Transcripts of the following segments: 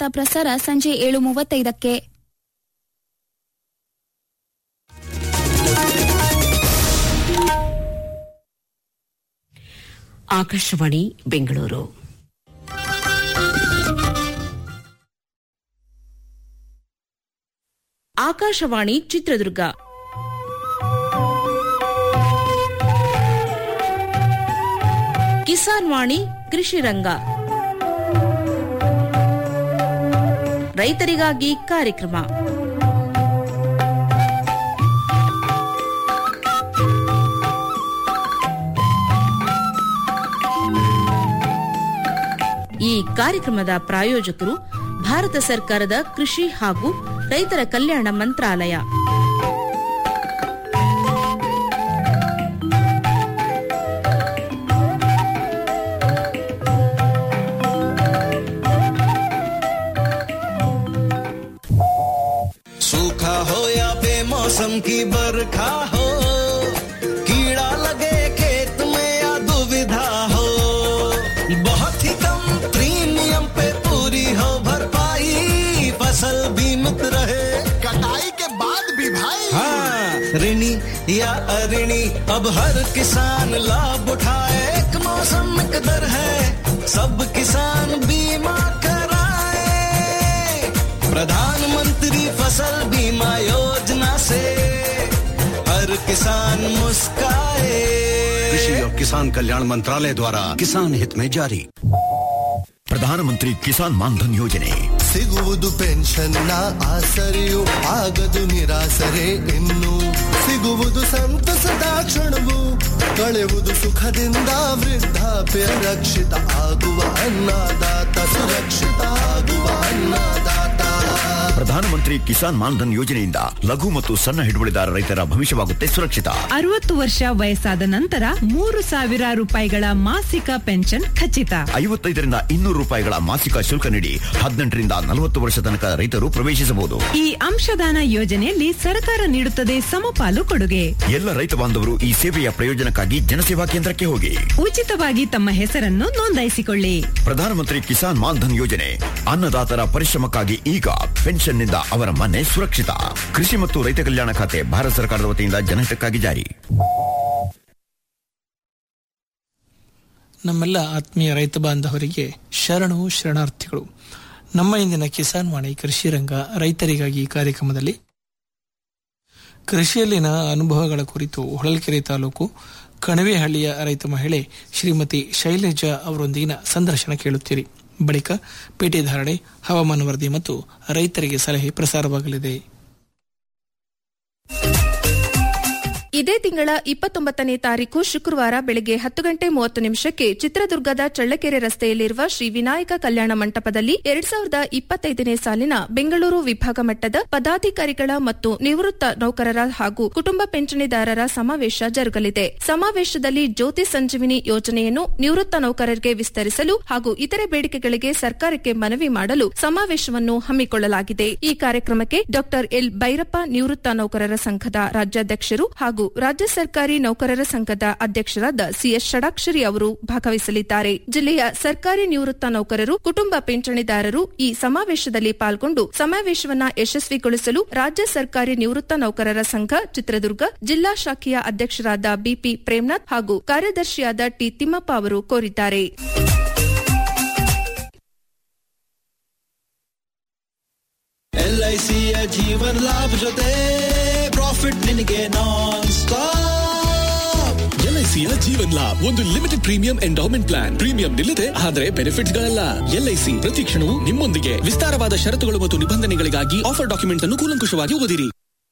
ವಾರ್ತಾ ಪ್ರಸಾರ ಸಂಜೆ ಏಳು ಮೂವತ್ತೈದಕ್ಕೆ ಆಕಾಶವಾಣಿ ಬೆಂಗಳೂರು ಆಕಾಶವಾಣಿ ಚಿತ್ರದುರ್ಗ ಕಿಸಾನ್ ವಾಣಿ ಕೃಷಿ ರಂಗ ರೈತರಿಗಾಗಿ ಕಾರ್ಯಕ್ರಮ ಈ ಕಾರ್ಯಕ್ರಮದ ಪ್ರಾಯೋಜಕರು ಭಾರತ ಸರ್ಕಾರದ ಕೃಷಿ ಹಾಗೂ ರೈತರ ಕಲ್ಯಾಣ ಮಂತ್ರಾಲಯ सूखा हो या बेमौसम की बरखा हो कीड़ा लगे खेत में या दुविधा हो बहुत ही कम प्रीमियम पे पूरी हो भरपाई फसल बीमित रहे कटाई के बाद भी भाई हाँ ऋणी या अऋणी अब हर किसान लाभ उठाए एक मौसम एक दर है सब किसान बीमा कराए प्रधानमंत्री फसल बीमा योजना से हर किसान मुस्काए कृषि और किसान कल्याण मंत्रालय द्वारा किसान हित में जारी ಪ್ರಧಾನಮಂತ್ರಿ ಕಿಸಾನ್ ಮಾನ್ಧನ್ ಯೋಜನೆ ಸಿಗುವುದು ಪೆನ್ಷನ್ನ ಆಸರೆಯು ಆಗದು ನಿರಾಸರೆ ಇನ್ನು ಸಿಗುವುದು ಸಂತಸದ ಕ್ಷಣವು ಕಳೆಯುವುದು ಸುಖದಿಂದ ವೃದ್ಧಾಪ್ಯ ರಕ್ಷಿತ ಆಗುವ ಅನ್ನದಾತ ಸುರಕ್ಷಿತ ಆಗುವ ಅನ್ನದಾತ ಪ್ರಧಾನಮಂತ್ರಿ ಕಿಸಾನ್ ಮಾನ್ಧನ್ ಯೋಜನೆಯಿಂದ ಲಘು ಮತ್ತು ಸಣ್ಣ ಹಿಡುವಳಿದಾರ ರೈತರ ಭವಿಷ್ಯವಾಗುತ್ತೆ ಸುರಕ್ಷಿತ ಅರವತ್ತು ವರ್ಷ ವಯಸ್ಸಾದ ನಂತರ ಮೂರು ಸಾವಿರ ರೂಪಾಯಿಗಳ ಮಾಸಿಕ ಪೆನ್ಷನ್ ಖಚಿತ ಐವತ್ತೈದರಿಂದ ಇನ್ನೂರು ರೂಪಾಯಿಗಳ ಮಾಸಿಕ ಶುಲ್ಕ ನೀಡಿ ಹದಿನೆಂಟರಿಂದ ನಲವತ್ತು ವರ್ಷ ತನಕ ರೈತರು ಪ್ರವೇಶಿಸಬಹುದು ಈ ಅಂಶದಾನ ಯೋಜನೆಯಲ್ಲಿ ಸರ್ಕಾರ ನೀಡುತ್ತದೆ ಸಮಪಾಲು ಕೊಡುಗೆ ಎಲ್ಲ ರೈತ ಬಾಂಧವರು ಈ ಸೇವೆಯ ಪ್ರಯೋಜನಕ್ಕಾಗಿ ಜನಸೇವಾ ಕೇಂದ್ರಕ್ಕೆ ಹೋಗಿ ಉಚಿತವಾಗಿ ತಮ್ಮ ಹೆಸರನ್ನು ನೋಂದಾಯಿಸಿಕೊಳ್ಳಿ ಪ್ರಧಾನಮಂತ್ರಿ ಕಿಸಾನ್ ಮಾನ್ಧನ್ ಯೋಜನೆ ಅನ್ನದಾತರ ಪರಿಶ್ರಮಕ್ಕಾಗಿ ಈಗ ಪೆನ್ಷನ್ನಿಂದ ಅವರ ಮನೆ ಸುರಕ್ಷಿತ ಕೃಷಿ ಮತ್ತು ರೈತ ಕಲ್ಯಾಣ ಖಾತೆ ಭಾರತ ಸರ್ಕಾರದ ವತಿಯಿಂದ ಜನಹಿತಕ್ಕಾಗಿ ಜಾರಿ ನಮ್ಮೆಲ್ಲ ಆತ್ಮೀಯ ರೈತ ಬಾಂಧವರಿಗೆ ಶರಣು ಶರಣಾರ್ಥಿಗಳು ನಮ್ಮ ಇಂದಿನ ಕಿಸಾನ್ ವಾಣಿ ಕೃಷಿ ರಂಗ ರೈತರಿಗಾಗಿ ಕಾರ್ಯಕ್ರಮದಲ್ಲಿ ಕೃಷಿಯಲ್ಲಿನ ಅನುಭವಗಳ ಕುರಿತು ಹೊಳಲ್ಕೆರೆ ತಾಲೂಕು ಕಣವೆಹಳ್ಳಿಯ ರೈತ ಮಹಿಳೆ ಶ್ರೀಮತಿ ಶೈಲಜಾ ಅವರೊಂದಿಗಿನ ಸಂದರ್ಶನ ಕೇಳುತ್ತೀರಿ ಬಳಿಕ ಪೇಟೆ ಧಾರಣೆ ಹವಾಮಾನ ವರದಿ ಮತ್ತು ರೈತರಿಗೆ ಸಲಹೆ ಪ್ರಸಾರವಾಗಲಿದೆ ಇದೇ ತಿಂಗಳ ಇಪ್ಪತ್ತೊಂಬತ್ತನೇ ತಾರೀಕು ಶುಕ್ರವಾರ ಬೆಳಗ್ಗೆ ಹತ್ತು ಗಂಟೆ ಮೂವತ್ತು ನಿಮಿಷಕ್ಕೆ ಚಿತ್ರದುರ್ಗದ ಚಳ್ಳಕೆರೆ ರಸ್ತೆಯಲ್ಲಿರುವ ಶ್ರೀ ವಿನಾಯಕ ಕಲ್ಯಾಣ ಮಂಟಪದಲ್ಲಿ ಎರಡ್ ಸಾವಿರದ ಇಪ್ಪತ್ತೈದನೇ ಸಾಲಿನ ಬೆಂಗಳೂರು ವಿಭಾಗ ಮಟ್ಟದ ಪದಾಧಿಕಾರಿಗಳ ಮತ್ತು ನಿವೃತ್ತ ನೌಕರರ ಹಾಗೂ ಕುಟುಂಬ ಪಿಂಚಣಿದಾರರ ಸಮಾವೇಶ ಜರುಗಲಿದೆ ಸಮಾವೇಶದಲ್ಲಿ ಜ್ಯೋತಿ ಸಂಜೀವಿನಿ ಯೋಜನೆಯನ್ನು ನಿವೃತ್ತ ನೌಕರರಿಗೆ ವಿಸ್ತರಿಸಲು ಹಾಗೂ ಇತರೆ ಬೇಡಿಕೆಗಳಿಗೆ ಸರ್ಕಾರಕ್ಕೆ ಮನವಿ ಮಾಡಲು ಸಮಾವೇಶವನ್ನು ಹಮ್ಮಿಕೊಳ್ಳಲಾಗಿದೆ ಈ ಕಾರ್ಯಕ್ರಮಕ್ಕೆ ಡಾ ಎಲ್ ಭೈರಪ್ಪ ನಿವೃತ್ತ ನೌಕರರ ಸಂಘದ ರಾಜ್ಯಾಧ್ಯಕ್ಷರು ಹಾಗೂ ರಾಜ್ಯ ಸರ್ಕಾರಿ ನೌಕರರ ಸಂಘದ ಅಧ್ಯಕ್ಷರಾದ ಸಿಎಸ್ ಷಡಾಕ್ಷರಿ ಅವರು ಭಾಗವಹಿಸಲಿದ್ದಾರೆ ಜಿಲ್ಲೆಯ ಸರ್ಕಾರಿ ನಿವೃತ್ತ ನೌಕರರು ಕುಟುಂಬ ಪಿಂಚಣಿದಾರರು ಈ ಸಮಾವೇಶದಲ್ಲಿ ಪಾಲ್ಗೊಂಡು ಸಮಾವೇಶವನ್ನ ಯಶಸ್ವಿಗೊಳಿಸಲು ರಾಜ್ಯ ಸರ್ಕಾರಿ ನಿವೃತ್ತ ನೌಕರರ ಸಂಘ ಚಿತ್ರದುರ್ಗ ಜಿಲ್ಲಾ ಶಾಖೆಯ ಅಧ್ಯಕ್ಷರಾದ ಬಿಪಿ ಪ್ರೇಮ್ನಾಥ್ ಹಾಗೂ ಕಾರ್ಯದರ್ಶಿಯಾದ ಟಿ ತಿಮ್ಮಪ್ಪ ಅವರು ಕೋರಿದ್ದಾರೆ ಎಲ್ಐಸಿಯ ಜೀವನ್ ಲಾಭ ಜೊತೆ ಪ್ರಾಫಿಟ್ ನಿನಗೆ ನಾನ್ ಸ್ಟಾಪ್ ಎಲ್ಐಸಿಯ ಜೀವನ್ ಲಾಭ್ ಒಂದು limited premium endowment plan premium ನಿಲ್ಲದೆ ಆದರೆ ಬೆನಿಫಿಟ್ಸ್ ಗಳಲ್ಲ ಎಲ್ಐಸಿ ಪ್ರತಿ ಕ್ಷಣವೂ ನಿಮ್ಮೊಂದಿಗೆ ವಿಸ್ತಾರವಾದ ಷರತ್ತುಗಳು ಮತ್ತು ನಿಬಂಧನೆಗಳಿಗಾಗಿ ಆಫರ್ ಡಾಕ್ಯುಮೆಂಟ್ ಅನ್ನು ಕೂಲಂಕುಷವಾಗಿ ಓದಿರಿ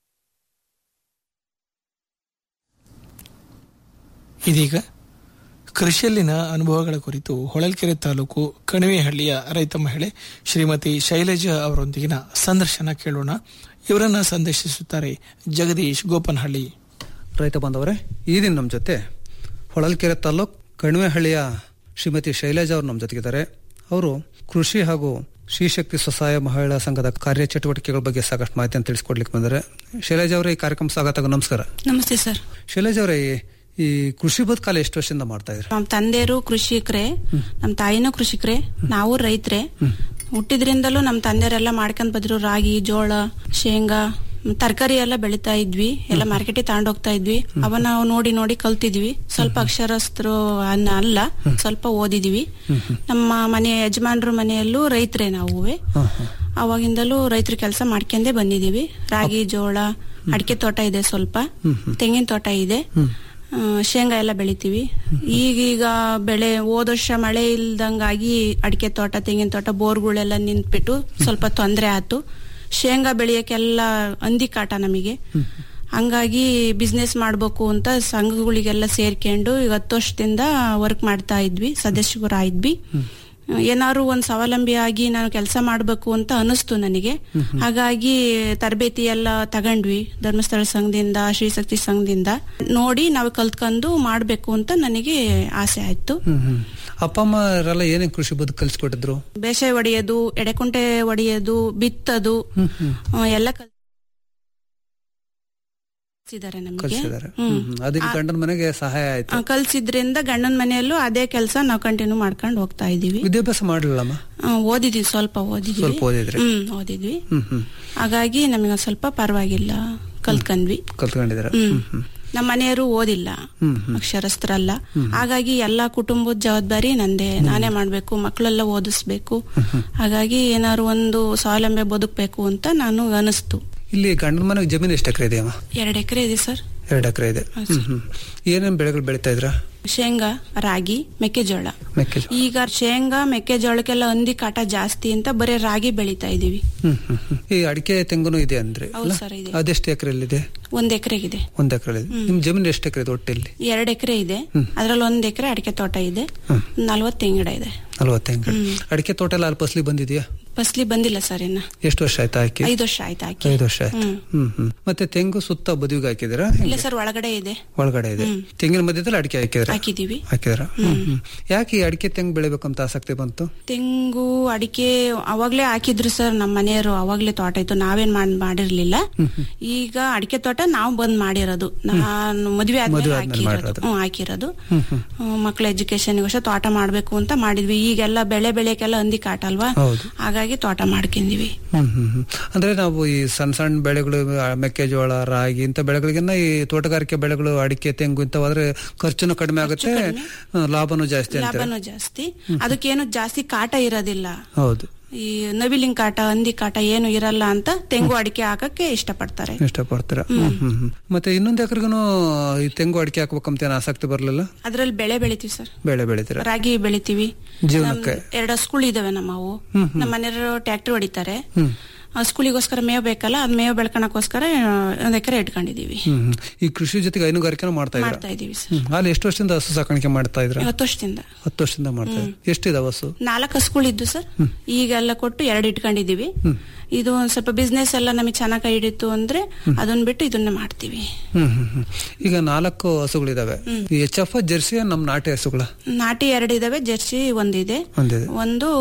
ಇದೀಗ ಕೃಷಿಯಲ್ಲಿನ ಅನುಭವಗಳ ಕುರಿತು ಹೊಳಲ್ಕೆರೆ ತಾಲೂಕು ಕಣಿವೆಹಳ್ಳಿಯ ರೈತ ಮಹಿಳೆ ಶ್ರೀಮತಿ ಶೈಲಜಾ ಅವರೊಂದಿಗಿನ ಸಂದರ್ಶನ ಕೇಳೋಣ ಇವರನ್ನ ಸಂದರ್ಶಿಸುತ್ತಾರೆ ಜಗದೀಶ್ ಗೋಪನಹಳ್ಳಿ ರೈತ ಬಾಂಧವರೇ ಈ ದಿನ ನಮ್ಮ ಜೊತೆ ಹೊಳಲ್ಕೆರೆ ತಾಲೂಕ್ ಕಣಿವೆಹಳ್ಳಿಯ ಶ್ರೀಮತಿ ಶೈಲಜಾ ಅವರು ನಮ್ಮ ಜೊತೆಗಿದ್ದಾರೆ ಅವರು ಕೃಷಿ ಹಾಗೂ ಶ್ರೀಶಕ್ತಿ ಸ್ವಸಹಾಯ ಮಹಿಳಾ ಸಂಘದ ಕಾರ್ಯಚಟುವಟಿಕೆಗಳ ಬಗ್ಗೆ ಸಾಕಷ್ಟು ಮಾಹಿತಿಯನ್ನು ತಿಳಿಸ್ಕೊಡ್ಲಿಕ್ಕೆ ಬಂದರೆ ಶೈಲಜಾ ಅವರೇ ಈ ಕಾರ್ಯಕ್ರಮ ಸ್ವಾಗತ ನಮಸ್ಕಾರ ನಮಸ್ತೆ ಸರ್ ಶೈಲಜಾ ಅವರೇ ಈ ಕೃಷಿ ಬದುಕಾಲ ಎಷ್ಟು ವರ್ಷದಿಂದ ಮಾಡ್ತಾ ಇದ್ರಿ ನಮ್ಮ ತಂದೆಯರು ಕೃಷಿಕರೇ ನಮ್ಮ ತಾಯಿನೂ ಕೃಷಿಕರೇ ನಾವು ರೈತರೇ ಹುಟ್ಟಿದ್ರಿಂದಲೂ ನಮ್ಮ ತಂದೆಯರೆಲ್ಲ ಮಾಡ್ಕೊಂಡ್ ಬಂದ್ರು ರಾಗಿ ಜೋಳ ಶೇಂಗಾ ತರಕಾರಿ ಎಲ್ಲ ಬೆಳಿತಾ ಇದ್ವಿ ಎಲ್ಲ ಮಾರ್ಕೆಟಿಗೆ ತಗೊಂಡೋಗ್ತಾ ಇದ್ವಿ ಅವನ್ನ ನಾವು ನೋಡಿ ನೋಡಿ ಕಲ್ತಿದ್ವಿ ಸ್ವಲ್ಪ ಅಕ್ಷರಸ್ಥರು ಅನ್ನ ಅಲ್ಲ ಸ್ವಲ್ಪ ಓದಿದ್ವಿ ನಮ್ಮ ಮನೆ ಯಜಮಾನ್ರ ಮನೆಯಲ್ಲೂ ರೈತರೇ ನಾವುವೆ ಅವಾಗಿಂದಲೂ ರೈತರ ಕೆಲಸ ಮಾಡ್ಕೊಂಡೇ ಬಂದಿದೀವಿ ರಾಗಿ ಜೋಳ ಅಡಿಕೆ ತೋಟ ಇದೆ ಸ್ವಲ್ಪ ತೆಂಗಿನ ತೋಟ ಇದೆ ಆ, ಶೇಂಗಾ ಎಲ್ಲ ಬೆಳಿತೀವಿ ಈಗೀಗ ಬೆಳೆ ಹೋದ ವರ್ಷ ಮಳೆ ಇಲ್ದಂಗಾಗಿ ಅಡಿಕೆ ತೋಟ ತೆಂಗಿನ ತೋಟ ಬೋರ್ಗಳೆಲ್ಲ ನಿಂತ್ಬಿಟ್ಟು ಸ್ವಲ್ಪ ತೊಂದರೆ ಆಯ್ತು ಶೇಂಗಾ ಬೆಳೆಯಕ್ಕೆಲ್ಲ ಹಂದಿ ಕಾಟ ನಮಗೆ ಹಂಗಾಗಿ ಬಿಸ್ನೆಸ್ ಮಾಡ್ಬೇಕು ಅಂತ ಸಂಘಗಳಿಗೆಲ್ಲ ಸೇರ್ಕೊಂಡು ಈಗ ಹತ್ತು ವರ್ಷದಿಂದ ವರ್ಕ್ ಮಾಡ್ತಾ ಇದ್ವಿ ಸದಸ್ಯರಾಗಿದ್ವಿ ಏನಾದ್ರು ಒಂದ್ ಸ್ವಾವಲಂಬಿ ಆಗಿ ನಾನು ಕೆಲಸ ಮಾಡ್ಬೇಕು ಅಂತ ಅನಿಸ್ತು ನನಗೆ ಹಾಗಾಗಿ ತರಬೇತಿ ಎಲ್ಲ ತಗೊಂಡ್ವಿ ಧರ್ಮಸ್ಥಳ ಸಂಘದಿಂದ ಶ್ರೀಶಕ್ತಿ ಸಂಘದಿಂದ ನೋಡಿ ನಾವು ಕಲ್ತ್ಕೊಂಡು ಮಾಡ್ಬೇಕು ಅಂತ ನನಗೆ ಆಸೆ ಆಯ್ತು ಹ್ಮ್ ಹ್ಮ್ ಅಪ್ಪ ಅಮ್ಮರೆಲ್ಲ ಏನೇನ್ ಕೃಷಿ ಬದುಕು ಕಲ್ಸ್ಕೊಟ್ಟಿದ್ರು ಬೇಸಾಯ ಹೊಡೆಯೋದು ಎಡೆಕುಂಟೆ ಹೊಡೆಯೋದು ಬಿತ್ತದು ಆ, ಎಲ್ಲ ಕಲ್ಸಿದ್ದಾರೆ ನಮಗೆ ಕಲ್ಸಿದ್ದಾರೆ ಹ್ಮ್ ಹ್ಮ್. ಅದಕ್ಕೆ ಗಂಡನ ಮನೆಗೆ ಸಹಾಯ ಆಯ್ತು ಕಲ್ಸಿದ್ರಿಂದ ಗಂಡನ ಮನೆಯಲ್ಲೂ ಅದೇ ಕೆಲಸ ನಾವು ಕಂಟಿನ್ಯೂ ಮಾಡ್ಕೊಂಡು ಹೋಗ್ತಾ ಇದೀವಿ ವಿದ್ಯಾಭ್ಯಾಸ ಮಾಡ್ಲಿಲ್ಲಮ್ಮ ಆ, ಓದಿದ್ವಿ ಸ್ವಲ್ಪ ಓದಿದ್ವಿ ಸ್ವಲ್ಪ ಓದಿದ್ರಿ ಹ್ಮ್ ಓದಿದ್ವಿ ಹ್ಮ್ ಹ್ಮ್ ಹಾಗಾಗಿ ನಮಗೆ ಒಂದ್ ಸ್ವಲ್ಪ ಪರವಾಗಿಲ್ಲ ಕಲ್ತ್ಕೊಂಡ್ವಿ ಕಲ್ತ್ಕೊಂಡಿದ್ದೀರ ಹ್ಮ್ ಹ್ಮ್ ಹ್ಮ್ ನಮ್ಮ ಮನೆಯವರು ಓದಿಲ್ಲ ಹ್ಮ್ ಹ್ಮ್ ಅಕ್ಷರಸ್ಥರಲ್ಲ ಹಾಗಾಗಿ ಎಲ್ಲಾ ಕುಟುಂಬದ ಜವಾಬ್ದಾರಿ ನಂದೇ ನಾನೇ ಮಾಡ್ಬೇಕು ಮಕ್ಕಳೆಲ್ಲ ಓದಿಸ್ಬೇಕು ಹಾಗಾಗಿ ಏನಾದ್ರು ಒಂದು ಸ್ವಾವಲಂಬಿ ಬದುಕಬೇಕು ಅಂತ ನಾನು ಅನಿಸ್ತು ಇಲ್ಲಿ ಗಂಡನ ಮನೆಗೆ ಜಮೀನು ಎಷ್ಟು ಎಕರೆ ಇದೆಯಮ್ಮ ಎರಡು ಎಕರೆ ಇದೆ ಸರ್ ಎರಡು ಎಕರೆ ಇದೆ ಹ್ಮ್ ಹ್ಮ್ ಏನೇನ್ ಬೆಳೆಗಳು ಬೆಳಿತಾ ಇದ್ರ ಶೇಂಗಾ ರಾಗಿ ಮೆಕ್ಕೆಜೋಳ ಮೆಕ್ಕೆಜೋಳ ಈಗ ಶೇಂಗಾ ಮೆಕ್ಕೆಜೋಳಕ್ಕೆಲ್ಲ ಹಂದಿ ಕಾಟ ಜಾಸ್ತಿ ಅಂತ ಬರೀ ರಾಗಿ ಬೆಳಿತಾ ಇದೀವಿ ಹ್ಮ್ ಹ್ಮ್ ಹ್ಮ್. ಈ ಅಡಿಕೆ ತೆಂಗುನು ಇದೆ ಅಂದ್ರೆ ಹೌದು ಸರ್ ಇದೆ ಅದೆಷ್ಟು ಎಕರೆಲ್ಲಿದೆ ಒಂದ್ ಎಕರೆಗಿದೆ ಒಂದ್ ಎಕರೆ ಇದೆ ನಿಮ್ ಜಮೀನು ಎಷ್ಟು ಎಕರೆ ಇದೆ ಒಟ್ಟಲ್ಲಿ ಎರಡ್ ಎಕರೆ ಇದೆ ಅದ್ರಲ್ಲಿ ಒಂದ್ ಎಕರೆ ಅಡಿಕೆ ತೋಟ ಇದೆ ನಲ್ವತ್ತು ತೆಂಗಿಡ ಇದೆ ನಲ್ವತ್ತು ಎಕರೆ ಅಡಿಕೆ ತೋಟ ಎಲ್ಲ ಅಲ್ಲಿ ಫಸಲಿ ಬಂದಿದ್ಯಾ ಫಸ್ಲಿ ಬಂದಿಲ್ಲ ಸರ್ ಇನ್ನ ಎಷ್ಟು ವರ್ಷ ಆಯ್ತಾ ಹಾಕಿ ಐದು ವರ್ಷ ಆಯ್ತು ಹಾಕಿ ಐದು ವರ್ಷ ಆಯ್ತು ಹ್ಮ್. ಹ್ಮ್ ಹ್ಮ್ ಮತ್ತೆ ತೆಂಗು ಸುತ್ತ ಬದಿಗೆ ಹಾಕಿದಿರಾ ಇಲ್ಲ ಸರ್ ಒಳಗಡೆ ಇದೆ ಒಳಗಡೆ ಇದೆ ತೆಂಗಿನ ಮಧ್ಯದಲ್ಲಿ ಅಡಿಕೆ ಹಾಕಿದ್ರ ಹಾಕಿದೀವಿ ಹಾಕಿದ್ರ ಹ್ಮ್ ಹ್ಮ್ ಯಾಕೆ ಈ ಅಡಿಕೆ ತೆಂಗು ಬೆಳಿಬೇಕಂತ ಆಸಕ್ತಿ ಬಂತು ತೆಂಗು ಅಡಿಕೆ ಅವಾಗ್ಲೇ ಹಾಕಿದ್ರು ಸರ್ ನಮ್ಮ ಮನೆಯವರು ಅವಾಗ್ಲೇ ತೋಟ ಇತ್ತು ನಾವೇನ್ ಮಾಡ್ ಮಾಡಿರ್ಲಿಲ್ಲ ಈಗ ಅಡಿಕೆ ತೋಟ ನಾವು ಬಂದ್ ಮಾಡಿರೋದು ನಾನು ಮದ್ವೆ ಆದ್ಮೇಲೆ ಮದ್ವೆ ಆದ್ಮೇಲೆ ಹಾಕಿರೋದು ಮಾಡಿರೋದು. ಹ್ಮ್ ಹಾಕಿರೋದು ಮಕ್ಕಳ ಎಜುಕೇಶನ್ ವರ್ಷ ತೋಟ ಮಾಡ್ಬೇಕು ಅಂತ ಮಾಡಿದ್ವಿ ಈಗೆಲ್ಲ ಬೆಳೆ ಬೆಳೆಯಕ್ಕೆಲ್ಲ ಹಂದಿ ಕಾಟ ಅಲ್ವಾ ಹೌದು. ಹಾಗಾಗಿ ತೋಟ ಮಾಡ್ಕೊಂಡಿವಿ ಹ್ಮ್ ಹ್ಮ್ ಹ್ಮ್. ಅಂದ್ರೆ ನಾವು ಈ ಸಣ್ಣ ಸಣ್ಣ ಬೆಳೆಗಳು ಆ, ಮೆಕ್ಕೆಜೋಳ ರಾಗಿ ಇಂಥ ಬೆಳೆಗಳಿಗಿನ್ನ ಈ ತೋಟಗಾರಿಕೆ ಬೆಳೆಗಳು ಅಡಿಕೆ ತೆಂಗು ಇಂಥವಾದ್ರೆ ಖರ್ಚುನು ಕಡಿಮೆ ಆಗುತ್ತೆ ಆ, ಲಾಭನೂ ಜಾಸ್ತಿ ಅಂತ ಲಾಭನೂ ಜಾಸ್ತಿ ಅದಕ್ಕೇನು ಜಾಸ್ತಿ ಕಾಟ ಇರೋದಿಲ್ಲ ಹೌದು ಈ ನವಿಲಿನ ಕಾಟ ಹಂದಿ ಕಾಟ ಏನು ಇರಲ್ಲ ಅಂತ ತೆಂಗು ಅಡಿಕೆ ಹಾಕಕ್ಕೆ ಇಷ್ಟಪಡ್ತಾರೆ ಇಷ್ಟಪಡ್ತೀರಾ ಹ್ಮ್ ಹ್ಮ್ ಹ್ಮ್. ಮತ್ತೆ ಇನ್ನೊಂದ್ ಎಕರೆಗೂ ಈ ತೆಂಗು ಅಡಿಕೆ ಹಾಕ್ಬೇಕಂತ ಏನ್ ಆಸಕ್ತಿ ಬರ್ಲಿಲ್ಲ ಅದ್ರಲ್ಲಿ ಬೆಳೆ ಬೆಳಿತೀವಿ ಸರ್ ಬೆಳೆ ಬೆಳಿತೀರಾ ರಾಗಿ ಬೆಳಿತೀವಿ ಜೀವನಕ್ಕೆ ನಮ್ದು ಎರಡು ಹಸ್ಗಳು ಇದಾವೆ ನಮ್ಮವು ನಮ್ಮ ಮನೆಯವರು ಟ್ರ್ಯಾಕ್ಟರ್ ಹೊಡಿತಾರೆ ಹ್ಮ್ ಹಸ್ಗಳಿಗೋಸ್ಕರ ಮೇವು ಬೇಕಲ್ಲ ಅದ್ ಮೇವು ಬೆಳ್ಕೊಳಕೋಸ್ಕರ ಒಂದ್ ಎಕರೆ ಇಟ್ಕೊಂಡಿದೀವಿ ಹ್ಮ್ ಹ್ಮ್. ಈ ಕೃಷಿ ಜೊತೆಗೆ ಹೈನುಗಾರಿಕೆನೂ ಮಾಡ್ತಾ ಇದ್ರ ಮಾಡ್ತಾ ಇದೀವಿ ಸರ್ ಹ್ಮ್ ಅಲ್ಲಿ ಎಷ್ಟು ವರ್ಷದಿಂದ ಹಸು ಸಾಕಾಣಿಕೆ ಮಾಡ್ತಾ ಇದ್ರ ಹತ್ತು ವರ್ಷದಿಂದ ಹತ್ತು ವರ್ಷದಿಂದ ಮಾಡ್ತಾ ಇದ್ರ ಎಷ್ಟಿದಾವ ಹಸು ನಾಲ್ಕು ಹಸುಗಳಿದ್ದು ಸರ್ ಈಗೆಲ್ಲ ಕೊಟ್ಟು ಎರಡು ಇಟ್ಕೊಂಡಿದೀವಿ ಇದು ಒಂದ್ ಸ್ವಲ್ಪ ಬಿಸ್ನೆಸ್ ಎಲ್ಲ ನಮಗೆ ಚೆನ್ನಾಗಿ ಕೈ ಹಿಡಿತು ಅಂದ್ರೆ ಅದನ್ನ ಬಿಟ್ಟು ಇದನ್ನ ಮಾಡ್ತೀವಿ ಹ್ಮ್ ಹ್ಮ್ ಹ್ಮ್. ಈಗ ನಾಲ್ಕು ಹಸುಗಳಿದಾವೆ ಈ ಎಚ್ ಎಫ್ ಜೆರ್ಸಿ ನಮ್ ನಾಟಿ ಹಸುಗಳ ನಾಟಿ ಎರಡು ಇದಾವೆ ಜರ್ಸಿ ಒಂದಿದೆ ಒಂದಿದೆ ಒಂದು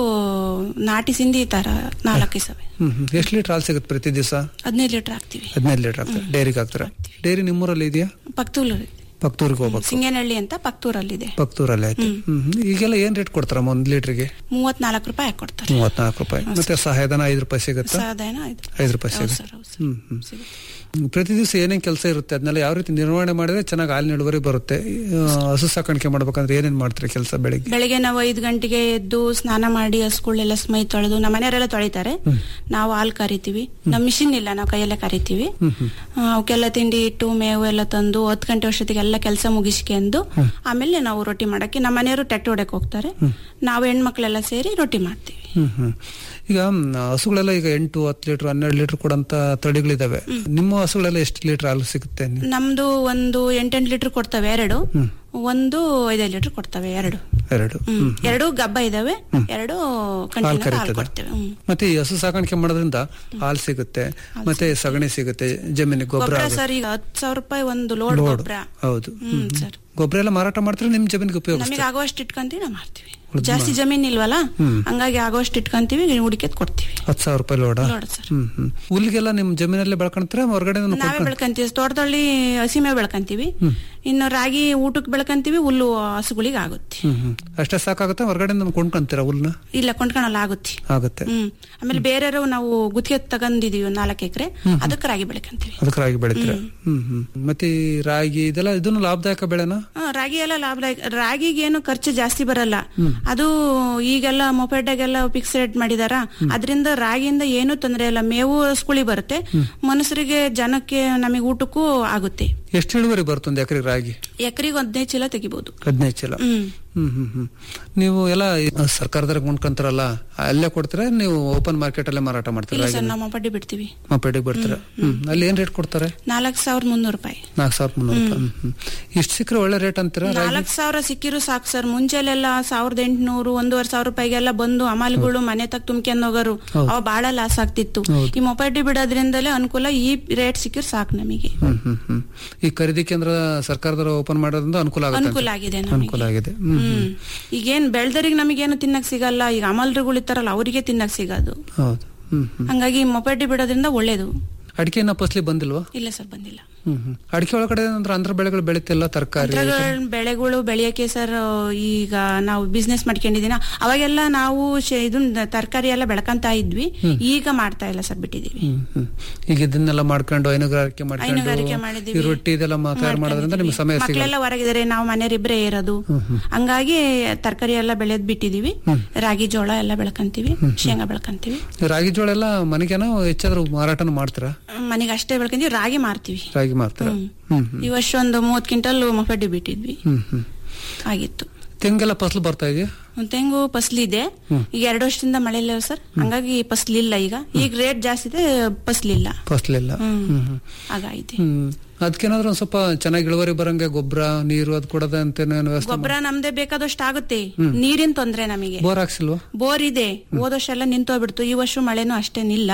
ನಾಟಿ ಸಿಂಧಿ ತರ ನಾಲ್ಕು ಇಸವೆ ಹ್ಮ್ ಹ್ಮ್. ಎಷ್ಟು ಲೀಟರ್ ಹಾಲು ಸಿಗುತ್ತೆ ಪ್ರತಿ ದಿವಸ ಹದಿನೈದು ಲೀಟರ್ ಹಾಕ್ತಿವಿ ಹದಿನೈದು ಲೀಟರ್ ಹಾಕ್ತಾರೆ ಡೈರಿಗೆ ಹಾಕ್ತಾರೆ ಡೈರಿ ನಿಮ್ಮೂರಲ್ಲಿ ಇದೆಯಾ ಪಕ್ತೂಲ್ ಪಕ್ತೂರಿಗೆ ಹೋಗ್ಬೇಕು ಸಿಂಗೇನಹಳ್ಳಿ ಅಂತ ಪಕ್ತೂರಲ್ಲಿದೆ ಪಕ್ತೂರಲ್ಲಿ ಆಯ್ತು ಹ್ಮ್ ಹ್ಮ್. ಈಗೆಲ್ಲ ಏನ್ ರೇಟ್ ಕೊಡ್ತಾರಮ್ಮ ಒಂದ್ ಲೀಟರ್ಗೆ ಮೂವತ್ನಾಲ್ಕು ರೂಪಾಯಿ ಹಾಕಿ ಕೊಡ್ತಾರೆ ಮೂವತ್ನಾಲ್ಕು ರೂಪಾಯಿ ಮತ್ತೆ ಸಹಾಯಧನ ಐದು ರೂಪಾಯಿ ಸಿಗುತ್ತಾ ಸಾಧಾರಣ ಐದು ಐದು ರೂಪಾಯಿ ಹೌದು ಸಿಗುತ್ತೆ ಸರ್ ಹೌದು ಸರ್ ಹ್ಮ್ ಹ್ಮ್ ಹ್ಮ್. ಪ್ರತಿ ದಿವಸ ಏನೇನ್ ಕೆಲಸ ಇರುತ್ತೆ ಅದನ್ನೆಲ್ಲ ಯಾವ ರೀತಿ ನಿರ್ವಹಣೆ ಮಾಡಿದ್ರೆ ಚೆನ್ನಾಗಿ ಹಾಲಿನ ಇಳುವರಿ ಬರುತ್ತೆ ಆ, ಹಸು ಸಾಕಾಣಿಕೆ ಮಾಡ್ಬೇಕಂದ್ರೆ ಏನೇನ್ ಮಾಡ್ತೀರಿ ಕೆಲಸ ಬೆಳಿಗ್ಗೆ ಬೆಳಿಗ್ಗೆ ನಾವು ಐದು ಗಂಟೆಗೆ ಎದ್ದು ಸ್ನಾನ ಮಾಡಿ ಹಸುಗಳೆಲ್ಲ ಮೈ ತೊಳೆದು ನಮ್ಮ ಮನೆಯವರೆಲ್ಲ ತೊಳಿತಾರೆ ನಾವು ಹಾಲು ಕರಿತೀವಿ ನಮ್ಮ ಮಿಷಿನ್ ಇಲ್ಲ ನಾವು ಕೈಯಲ್ಲೇ ಕರಿತೀವಿ ಆ, ಅವಕ್ಕೆಲ್ಲ ತಿಂಡಿ ಇಟ್ಟು ಮೇವು ಎಲ್ಲ ತಂದು ಹತ್ತು ಗಂಟೆ ವರ್ಷದಿಗೆ ಎಲ್ಲ ಕೆಲಸ ಮುಗಿಸ್ಕೊಂಡು ಆಮೇಲೆ ನಾವು ರೊಟ್ಟಿ ಮಾಡಕ್ಕೆ ನಮ್ಮ ಮನೆಯವರು ಟ್ಯಾಕ್ಟರ್ ಹೊಡಕ್ ಹೋಗ್ತಾರೆ ನಾವು ಹೆಣ್ಮಕ್ಳೆಲ್ಲ ಸೇರಿ ರೊಟ್ಟಿ ಮಾಡ್ತೀವಿ ಹ್ಮ್ ಹ್ಮ್ ಈಗ ಮ್, ಹಸುಗಳೆಲ್ಲ ಈಗ ಎಂಟು ಹತ್ತು ಲೀಟರ್ ಹನ್ನೆರಡು ಲೀಟರ್ ಕೊಡಂತ ತಳಿಗಳಿದಾವೆ ನಿಮ್ಮ ಹಸುಗಳೆಲ್ಲ ಎಷ್ಟು ಲೀಟರ್ ಹಾಲು ಸಿಗುತ್ತೆ ನಿ- ನಮ್ದು ಒಂದು ಎಂಟೆಂಟು ಲೀಟರ್ ಕೊಡ್ತವೆ ಎರಡು ಒಂದು ಐದೈದು ಲೀಟರ್ ಕೊಡ್ತವೆ ಎರಡು ಎರಡು ಹ್ಮ್. ಎರಡು ಗಬ್ಬ ಇದಾವೆ ಎರಡು ಹಾಲು ಕಂಟಿನ್ಯೂ ಹಾಲು ಕರೀತದೆ ಕೊಡ್ತೇವೆ ಹ್ಮ್. ಮತ್ತೆ ಈ ಹಸು ಸಾಕಾಣಿಕೆ ಮಾಡೋದ್ರಿಂದ ಹಾಲು ಸಿಗುತ್ತೆ ಮತ್ತೆ ಸಗಣಿ ಸಿಗುತ್ತೆ ಜಮೀನಿಗೆ ಗೊಬ್ಬರ ಗೊಬ್ಬರ ಆಗುತ್ತೆ. ಸರ್ ಈಗ ಹತ್ತು ಸಾವಿರ ರೂಪಾಯಿ ಒಂದು ಲೋಡ್ ಲೋಡ್ ಗೊಬ್ಬರ ಹೌದು ಹ್ಮ್ ಸರ್ ಗೊಬ್ಬರ ಎಲ್ಲ ಮಾರಾಟ ಮಾಡ್ತಾರೆ ನಿಮ್ ಜಮೀನಿಗೆ ಉಪಯೋಗ ನಮಗೆ ಆಗುವಷ್ಟು ಇಟ್ಕೊಂತೀವಿ ನಾವು ಮಾಡ್ತೀವಿ ಜಾಸ್ತಿ ಜಮೀನ್ ಇಲ್ವಲ್ಲ ಹಂಗಾಗಿ ಆಗೋಷ್ಟು ಇಟ್ಕೊಂತೀವಿ ಹುಡುಕೆದ್ ಕೊಡ್ತೀವಿ ಹತ್ತು ಸಾವಿರ ರೂಪಾಯಿ ಲೋಡ ಲೋಡ ಸರ್ ಹ್ಮ್ ಹ್ಮ್ ಹುಲ್ಲಿಗೆಲ್ಲ ನಿಮ್ ಜಮೀನಲ್ಲೇ ಬೆಳ್ಕೊಂತೀರಾ ಹೊರಗಡೆ ನಾವೇ ಬೆಳ್ಕಂತೀವಿ ತೋಟದಲ್ಲಿ ಹಸಿಮೆ ಬೆಳ್ಕಂತೀವಿ ಇನ್ನು ರಾಗಿ ಊಟಕ್ಕೆ ಬೆಳ್ಕಂತೀವಿ ಹುಲ್ಲು ಹಸುಗಳಿಗೆ ಆಗುತ್ತೆ ಹ್ಮ್ ಹ್ಮ್ ಅಷ್ಟೇ ಸಾಕಾಗುತ್ತೆ ಹೊರಗಡೆ ಕೊಂಡ್ಕೊಂತೀರಾ ಹುಲ್ನ ಇಲ್ಲ ಕೊಂಡ್ಕೊಳಲ್ಲ ಆಗುತ್ತೆ ಆಗುತ್ತೆ ಹ್ಮ್ ಆಮೇಲೆ ಬೇರೆಯವರು ನಾವು ಗುತ್ತಿಗೆ ತಗೊಂಡಿದೀವಿ ನಾಲ್ಕು ಎಕರೆ ಅದಕ್ಕೆ ರಾಗಿ ಬೆಳ್ಕಂತೀವಿ ಅದಕ್ಕೆ ರಾಗಿ ಬೆಳಿತೀರಾ ಹ್ಮ್ ಹ್ಮ್ ಮತ್ತೆ ಈ ರಾಗಿ ಇದೆಲ್ಲ ಇದನ್ನು ಲಾಭದಾಯಕ ಬೆಳೆನಾ ಆ, ರಾಗಿ ಎಲ್ಲ ಲಾಭದಾಯಕ ರಾಗಿಗೆ ಏನು ಖರ್ಚು ಜಾಸ್ತಿ ಬರಲ್ಲ ಅದು ಈಗೆಲ್ಲ ಮೊಪೆಡ್ಗೆಲ್ಲ ಫಿಕ್ಸ್ ರೇಟ್ ಮಾಡಿದಾರ ಅದರಿಂದ ರಾಗಿಯಿಂದ ಏನು ತೊಂದರೆ ಇಲ್ಲ ಮೇವು ಹಸ್ಕುಳಿ ಬರುತ್ತೆ ಮನುಷ್ಯರಿಗೆ ಜನಕ್ಕೆ ನಮಗೆ ಊಟಕ್ಕೂ ಆಗುತ್ತೆ ಎಷ್ಟು ಇಳುವರಿ ಬರ್ತೊಂದು ಎಕರೆ ರಾಗಿ ಎಕರೆಗೆ ಹದಿನೈದು ಚೀಲ ತೆಗಿಬಹುದು ಹದಿನೈದು ಚೀಲ ಹ್ಮ್ ಹ್ಮ್ ಹ್ಮ್ ಹ್ಮ್ ನೀವು ಎಲ್ಲ ಸರ್ಕಾರದಾಗ ಕೊಂಡ್ಕೊಂತಾರಲ್ಲ ಅಲ್ಲೇ ಕೊಡ್ತೀರಾ ನೀವು ಓಪನ್ ಮಾರ್ಕೆಟ್ ಅಲ್ಲೇ ಮಾರಾಟ ಮಾಡ್ತೀರಾ ಇಲ್ಲ ರಾಗಿ ಸರ್ ನಾವು ಮೊಪಡ್ಡಿ ಬಿಡ್ತೀವಿ ಮಪೇಟಿಗೆ ಬರ್ತೀರಾ ಹ್ಮ್ ಅಲ್ಲಿ ಏನ್ ರೇಟ್ ಕೊಡ್ತಾರೆ ನಾಲ್ಕು ಸಾವಿರದ ಮುನ್ನೂರು ರೂಪಾಯಿ ನಾಲ್ಕು ಸಾವಿರದ ಮುನ್ನೂರು ರೂಪಾಯಿ ಹ್ಮ್, ಹ್ಮ್. ಇಷ್ಟು ಸಿಕ್ಕರೆ ಒಳ್ಳೆ ರೇಟ್ ಅಂತೀರಾ ರಾಗಿ ನಾಲ್ಕು ಸಾವಿರ ಸಿಕ್ಕಿರು ಸಾಕು ಸರ್ ಮುಂಚೆಲೆಲ್ಲ ಸಾವಿರದ ಎಂಟುನೂರು ಒಂದೂವರೆ ಸಾವಿರ ರೂಪಾಯಿಗೆಲ್ಲ ಬಂದು ಅಮಾಲ್ಗಳು ಮನೆ ತಗ ತುಂಬ್ಕೊಂಡ್ ಹೋಗೋರು ಅವ ಬಹಳ ಲಾಸ್ ಆಗ್ತಿತ್ತು ಈ ಮೊಪೈಟಿ ಬಿಡೋದ್ರಿಂದಲೇ ಅನುಕೂಲ ಈ ರೇಟ್ ಸಿಕ್ಕಿರ್ ಸಾಕು ನಮಗೆ ಹ್ಮ್ ಹ್ಮ್ ಹ್ಮ್ ಈ ಖರೀದಿ ಕೇಂದ್ರ ಸರ್ಕಾರದವರು ಓಪನ್ ಮಾಡೋದ್ರಿಂದ ಅನುಕೂಲ ಆಗುತ್ತೆ ಅಂತ. ಅನುಕೂಲ ಆಗಿದೆ ನಮಗೆ ಅನುಕೂಲ ಆಗಿದೆ ಹ್ಮ್ ಹ್ಮ್ ಈಗೇನ್ ಬೆಳ್ದರಿಗೆ ನಮಗೇನು ತಿನ್ನಕ್ ಸಿಗಲ್ಲ ಈಗ ಅಮಲ್ರುಗಳು ಇರ್ತಾರಲ್ಲ ಅವರಿಗೆ ತಿನ್ನಕ್ ಸಿಗೋದು ಹೌದು ಹ್ಮ್ ಹ್ಮ್ ಹಂಗಾಗಿ ಮೊಪೈಟಿ ಬಿಡೋದ್ರಿಂದ ಒಳ್ಳೇದು ಅಡಿಕೆ ಇನ್ನ ಫಸಲಿ ಬಂದಿಲ್ವಾ ಇಲ್ಲ ಸರ್ ಬಂದಿಲ್ಲ ಹ್ಮ್ ಹ್ಮ್ ಅಡಿಕೆ ಒಳಗಡೆ ಅಂದ್ರೆ ಅಂತರ ಬೆಳೆಗಳು ಬೆಳಿತಿಲ್ಲ ತರಕಾರಿ ಅಂತ್ರಗಳ್ ಬೆಳೆಗಳು ಬೆಳೆಯಕ್ಕೆ ಸರ್ ಈಗ ನಾವು ಬಿಸ್ನೆಸ್ ಮಾಡ್ಕೊಂಡಿದೀನ ಅವಾಗೆಲ್ಲ ನಾವು ಶೆ- ಇದನ್ನ ತರಕಾರಿ ಎಲ್ಲ ಬೆಳ್ಕಂತ ಇದ್ವಿ ಈಗ ಮಾಡ್ತಾ ಇಲ್ಲ ಸರ್ ಬಿಟ್ಟಿದೀವಿ ಹ್ಮ್ ಹ್ಮ್ ಈಗ ಇದನ್ನೆಲ್ಲ ಮಾಡ್ಕೊಂಡು ಹೈನುಗಾರಿಕೆ ಹೈನುಗಾರಿಕೆ ಮಾಡ್ಕೊಂಡು ಮಾಡಿದೀವಿ ಈ ರೊಟ್ಟಿ ಇದೆಲ್ಲ ಮಾ- ತಯಾರು ಮಾಡೋದ್ರಿಂದ ನಿಮ್ಗೆ ಸಮಯ ಸಿಗಲ್ಲ ಮಕ್ಕಳೆಲ್ಲ ಹೊರಗಿದ್ದಾರೆ ನಾವು ಮನೆಯರಿಬ್ಬರೇ ಇರೋದು ಹಂಗಾಗಿ ತರಕಾರಿ ಎಲ್ಲ ಬೆಳೆದ್ ಬಿಟ್ಟಿದೀವಿ ರಾಗಿ ಜೋಳ ಎಲ್ಲ ಬೆಳ್ಕಂತೀವಿ ಶೇಂಗಾ ಬೆಳ್ಕಂತೀವಿ ರಾಗಿ ಜೋಳ ಎಲ್ಲ ಮನೆಗೇನೋ ಹೆಚ್ಚಾದ್ರೂ ಮಾರಾಟನ ಮಾಡ್ತೀರಾ ಮನೆಗೆ ಅಷ್ಟೇ ಬೆಳ್ಕೊಂತೀವಿ ರಾಗಿ ಮಾರ್ತೀವಿ ರಾಗಿ ಮಾರ್ತೀರಾ ಹ್ಮ್. ಹ್ಮ್ ಹ್ಮ್ ಈ ವರ್ಷ ಒಂದು ಮೂವತ್ ಕ್ವಿಂಟಲ್ ಮೊಫೆಡ್ಡಿ ಬಿಟ್ಟಿದ್ವಿ ಹ್ಮ್ ಹ್ಮ್ ಆಗಿತ್ತು ತೆಂಗೆಲ್ಲ ಫಸಲು ಬರ್ತಾ ಇದೆಯಾ ಒಂದ್ ತೆಂಗು ಫಸ್ಲಿದೆ ಈಗ ಎರಡು ವರ್ಷದಿಂದ ಮಳೆ ಇಲ್ಲ ಸರ್ ಹಂಗಾಗಿ ಫಸ್ಲಿಲ್ಲ ಈಗ ಈಗ ರೇಟ್ ಜಾಸ್ತಿ ಇದೆ ಫಸ್ಲಿಲ್ಲ ಫಸಲಿಲ್ಲ ಹ್ಮ್. ಹ್ಮ್ ಹ್ಮ್ ಹಾಗಾಯ್ತು ಹ್ಮ್ ಅದಕ್ಕೇನಾದ್ರೂ ಒಂದ್ ಸ್ವಲ್ಪ ಚೆನ್ನಾಗಿ ಇಳುವರಿ ಬರಂಗೆ ಗೊಬ್ಬರ ನೀರು ಅದ್ ಕೊಡದ ಅಂತ ಏನಾದ್ರು ವ್ಯವಸ್ಥೆ ಗೊಬ್ಬರ ನಮ್ದೇ ಬೇಕಾದಷ್ಟು ಆಗುತ್ತೆ ನೀರಿನ ತೊಂದ್ರೆ ನಮಗೆ ಬೋರ್ ಹಾಕ್ಸಿಲ್ವಾ ಬೋರ್ ಇದೆ ಹೋದ ವರ್ಷ ಎಲ್ಲ ನಿಂತೋಗ್ಬಿಡ್ತು ಈ ವರ್ಷ ಮಳೆನೂ ಅಷ್ಟೇನಿಲ್ಲ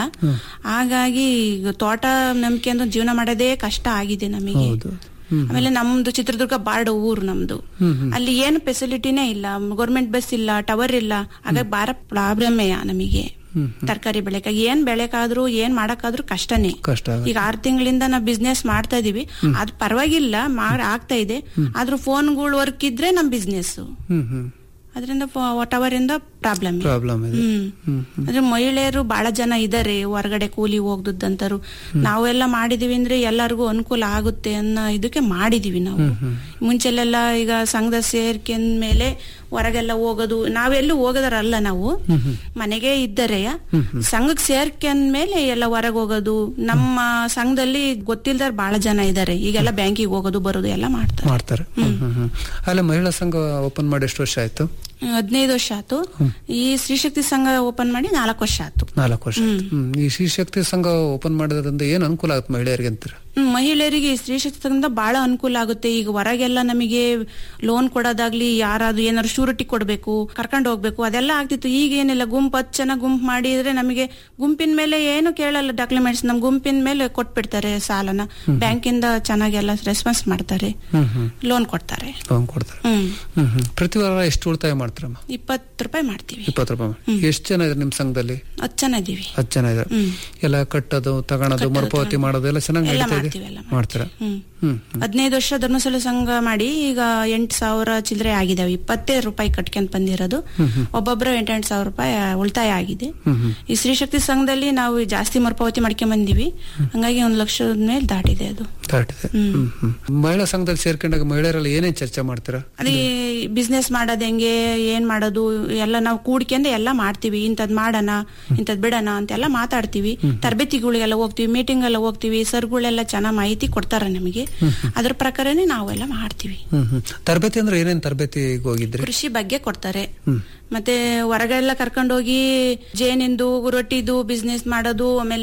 ಹಾಗಾಗಿ ಈಗ ತೋಟ ನಂಬಿಕೆಂದು ಜೀವನ ಮಾಡೋದೇ ಕಷ್ಟ ಆಗಿದೆ ನಮಗೆ ಹೌದು ಆಮೇಲೆ ನಮ್ದು ಚಿತ್ರದುರ್ಗ ಬಾರ್ಡ್ ಊರು ನಮ್ದು ಅಲ್ಲಿ ಏನು ಫೆಸಿಲಿಟಿನೇ ಇಲ್ಲ ಗೌರ್ಮೆಂಟ್ ಬಸ್ ಇಲ್ಲ ಟವರ್ ಇಲ್ಲ ಹಾಗಾಗಿ ಬಾರ ಪ್ರಾಬ್ಲಮ್ಮೇ ನಮಗೆ ತರಕಾರಿ ಬೆಳೆಕ ಏನ್ ಬೆಳೆಕಾದ್ರೂ ಏನ್ ಮಾಡಕ್ಕಾದ್ರೂ ಕಷ್ಟನೇ ಕಷ್ಟ ಆಗುತ್ತೆ. ಈಗ ಆರ್ ತಿಂಗಳಿಂದ ನಾವು ಬಿಸ್ನೆಸ್ ಮಾಡ್ತಾ ಇದೀವಿ ಅದ್ ಪರವಾಗಿಲ್ಲ ಮಾಡ್ ಆಗ್ತಾ ಇದೆ ಆದ್ರೂ ಫೋನ್ಗಳು ವರ್ಕ್ ಇದ್ರೆ ನಮ್ ಬಿಸ್ನೆಸ್ ಹ್ಮ್ ಹ್ಮ್ ಅದರಿಂದ ಟವರ್ ಇಂದ ಪ್ರಾಬ್ಲಮ್ ಪ್ರಾಬ್ಲಮ್ ಇದೆ ಹ್ಮ್ ಅಂದ್ರೆ ಮಹಿಳೆಯರು ಬಹಳ ಜನ ಇದಾರೆ ಹೊರಗಡೆ ಕೂಲಿ ಹೋಗ್ದುದಂತರು ನಾವೆಲ್ಲ ಮಾಡಿದೀವಿ ಅಂದ್ರೆ ಎಲ್ಲರಿಗೂ ಅನುಕೂಲ ಆಗುತ್ತೆ ಅನ್ನೋ ಇದಕ್ಕೆ ಮಾಡಿದೀವಿ ನಾವು ಮುಂಚೆಲೆಲ್ಲ ಈಗ ಸಂಘದ ಸೇರ್ಕೆಂದ ಮೇಲೆ ಹೊರಗೆಲ್ಲ ಹೋಗೋದು ನಾವೆಲ್ಲೂ ಹೋಗೋದರಲ್ಲ ನಾವು ಮನೆಗೆ ಇದ್ದರೆ ಸಂಘಕ್ಕೆ ಸೇರ್ಕೆಂದ ಮೇಲೆ ಎಲ್ಲ ಹೊರಗೆ ಹೋಗೋದು ನಮ್ಮ ಸಂಘದಲ್ಲಿ ಗೊತ್ತಿಲ್ದಾರ ಬಹಳ ಜನ ಇದಾರೆ ಈಗೆಲ್ಲ ಬ್ಯಾಂಕಿಗೆ ಹೋಗೋದು ಬರೋದು ಎಲ್ಲ ಮಾಡ್ತಾರೆ ಮಾಡ್ತಾರೆ ಹ್ಮ್ ಹ್ಮ್ ಹ್ಮ್ ಅಲ್ಲೇ ಮಹಿಳಾ ಸಂಘ ಓಪನ್ ಮಾಡಿ ಎಷ್ಟು ವರ್ಷ ಆಯ್ತು ಹದಿನೈದು ವರ್ಷ ಆಯ್ತು ಈ ಸ್ತ್ರೀಶಕ್ತಿ ಸಂಘ ಓಪನ್ ಮಾಡಿ ನಾಲ್ಕು ವರ್ಷ ಆಯ್ತು ನಾಲ್ಕು ವರ್ಷ ಆಯ್ತು. ಹ್ಮ್ ಈ ಶ್ರೀಶಕ್ತಿ ಸಂಘ ಓಪನ್ ಮಾಡೋದ್ರಿಂದ ಏನ್ ಅನುಕೂಲ ಆಗುತ್ತೆ ಮಹಿಳೆಯರಿಗೆ ಅಂತೀರ ಹ್ಮ್, ಮಹಿಳೆಯರಿಗೆ ಸ್ತ್ರೀ ಶಕ್ತಿಯಿಂದ ಬಹಳ ಅನುಕೂಲ ಆಗುತ್ತೆ ಈಗ ಹೊರಗೆಲ್ಲ ನಮಗೆ ಲೋನ್ ಕೊಡೋದಾಗ್ಲಿ ಯಾರಾದ್ರೂ ಏನಾದ್ರು ಶೂರಿಟಿ ಕೊಡ್ಬೇಕು ಕರ್ಕೊಂಡು ಹೋಗ್ಬೇಕು ಅದೆಲ್ಲ ಆಗ್ತಿತ್ತು ಈಗ ಏನಿಲ್ಲ ಗುಂಪು ಹತ್ತು ಜನ ಗುಂಪು ಮಾಡಿದ್ರೆ ನಮಗೆ ಗುಂಪಿನ ಮೇಲೆ ಏನು ಕೇಳಲ್ಲ ಡಾಕ್ಯುಮೆಂಟ್ಸ್ ನಮ್ ಗುಂಪಿನ ಮೇಲೆ ಕೊಟ್ಬಿಡ್ತಾರೆ ಸಾಲನ ಬ್ಯಾಂಕಿಂದ ಚೆನ್ನಾಗೆಲ್ಲ ರೆಸ್ಪಾನ್ಸ್ ಮಾಡ್ತಾರೆ ಹ್ಮ್ ಹ್ಮ್ ಲೋನ್ ಕೊಡ್ತಾರೆ ಲೋನ್ ಕೊಡ್ತಾರೆ ಹ್ಮ್ ಹ್ಮ್ ಹ್ಮ್ ಪ್ರತಿ ವಾರ ಎಷ್ಟು ಉಳಿತಾಯ ಮಾಡ್ತೀರಮ್ಮ ಇಪ್ಪತ್ತು ರೂಪಾಯಿ ಮಾಡ್ತೀವಿ ಇಪ್ಪತ್ತು ರೂಪಾಯಿ ಎಷ್ಟು ಜನ ಇದ್ದಾರೆ ನಿಮ್ ಸಂಘದಲ್ಲಿ ಹತ್ತು ಜನ ಇದೀವಿ ಹತ್ತು ಜನ ಇದ್ದಾರೆ ಎಲ್ಲ ಕಟ್ಟೋದು ತಗೊಳೋದು ಮರುಪಾವತಿ ಮಾಡೋದು ಎಲ್ಲ ಚೆನ್ನಾಗಿ ಎಲ್ಲ ನಡೀತಾ ಇದೆ ಮಾಡ್ತೀವಿ, ಎಲ್ಲ ಮಾಡ್ತೀರಾ ಹ್ಮ್ ಹ್ಮ್ ಹದಿನೈದು ವರ್ಷ ಧರ್ಮಸ್ಥಳ ಸಂಘ ಮಾಡಿ ಈಗ ಎಂಟು ಸಾವಿರ ಚಿಲ್ಲರೆ ಆಗಿದಾವೆ ಇಪ್ಪತ್ತೇ ರೂಪಾಯಿ ಕಟ್ಕೊಂಡ್ ಬಂದಿರೋದು ಒಬ್ಬೊಬ್ರು ಎಂಟೆಂಟು ಸಾವಿರ ರೂಪಾಯಿ ಉಳಿತಾಯ ಆಗಿದೆ ಈ ಸ್ತ್ರೀಶಕ್ತಿ ಸಂಘದಲ್ಲಿ ನಾವು ಜಾಸ್ತಿ ಮರುಪಾವತಿ ಮಾಡ್ಕೊಂಡ್ ಬಂದಿವಿ ಹಂಗಾಗಿ ಒಂದ್ ಲಕ್ಷದ ಮೇಲೆ ದಾಟಿದೆ ಅದು ದಾಟಿದೆ ಹ್ಮ್ ಹ್ಮ್ ಮಹಿಳಾ ಸಂಘದಲ್ಲಿ ಸೇರ್ಕೊಂಡಾಗ ಮಹಿಳೆಯರೆಲ್ಲ ಏನೇನ್ ಚರ್ಚೆ ಮಾಡ್ತೀರಾ ಅದೇ ಬಿಸ್ನೆಸ್ ಮಾಡೋದ್ ಹೆಂಗೆ ಏನ್ ಮಾಡೋದು ಎಲ್ಲ ನಾವು ಕೂಡ್ಕೊಂಡು ಎಲ್ಲ ಮಾಡ್ತೀವಿ ಇಂಥದ್ ಮಾಡೋಣ ಇಂಥದ್ ಬಿಡೋಣ ಅಂತೆಲ್ಲ ಮಾತಾಡ್ತೀವಿ ತರಬೇತಿಗಳಿಗೆಲ್ಲ ಹೋಗ್ತೀವಿ ಮೀಟಿಂಗ್ ಎಲ್ಲ ಹೋಗ್ತೀವಿ ಸರ್ಗಳೆಲ್ಲ ಚೆನ್ನಾಗ್ ಮಾಹಿತಿ ಕೊಡ್ತಾರ ನಮಗೆ ಅದ್ರ ಪ್ರಕಾರನೇ ನಾವೆಲ್ಲ ಮಾಡ್ತೀವಿ ಹ್ಮ್ ಹ್ಮ್ ತರಬೇತಿ ಅಂದ್ರೆ ಏನೇನ್ ತರಬೇತಿಗೆ ಹೋಗಿದ್ರಿ ಕೃಷಿ ಬಗ್ಗೆ ಕೊಡ್ತಾರೆ ಮತ್ತೆ ಹೊರಗೆಲ್ಲ ಕರ್ಕೊಂಡೋಗಿ ಜೇನಿಂದು ರೊಟ್ಟಿದು ಬಿಸ್ನೆಸ್ ಮಾಡೋದು ಆಮೇಲೆ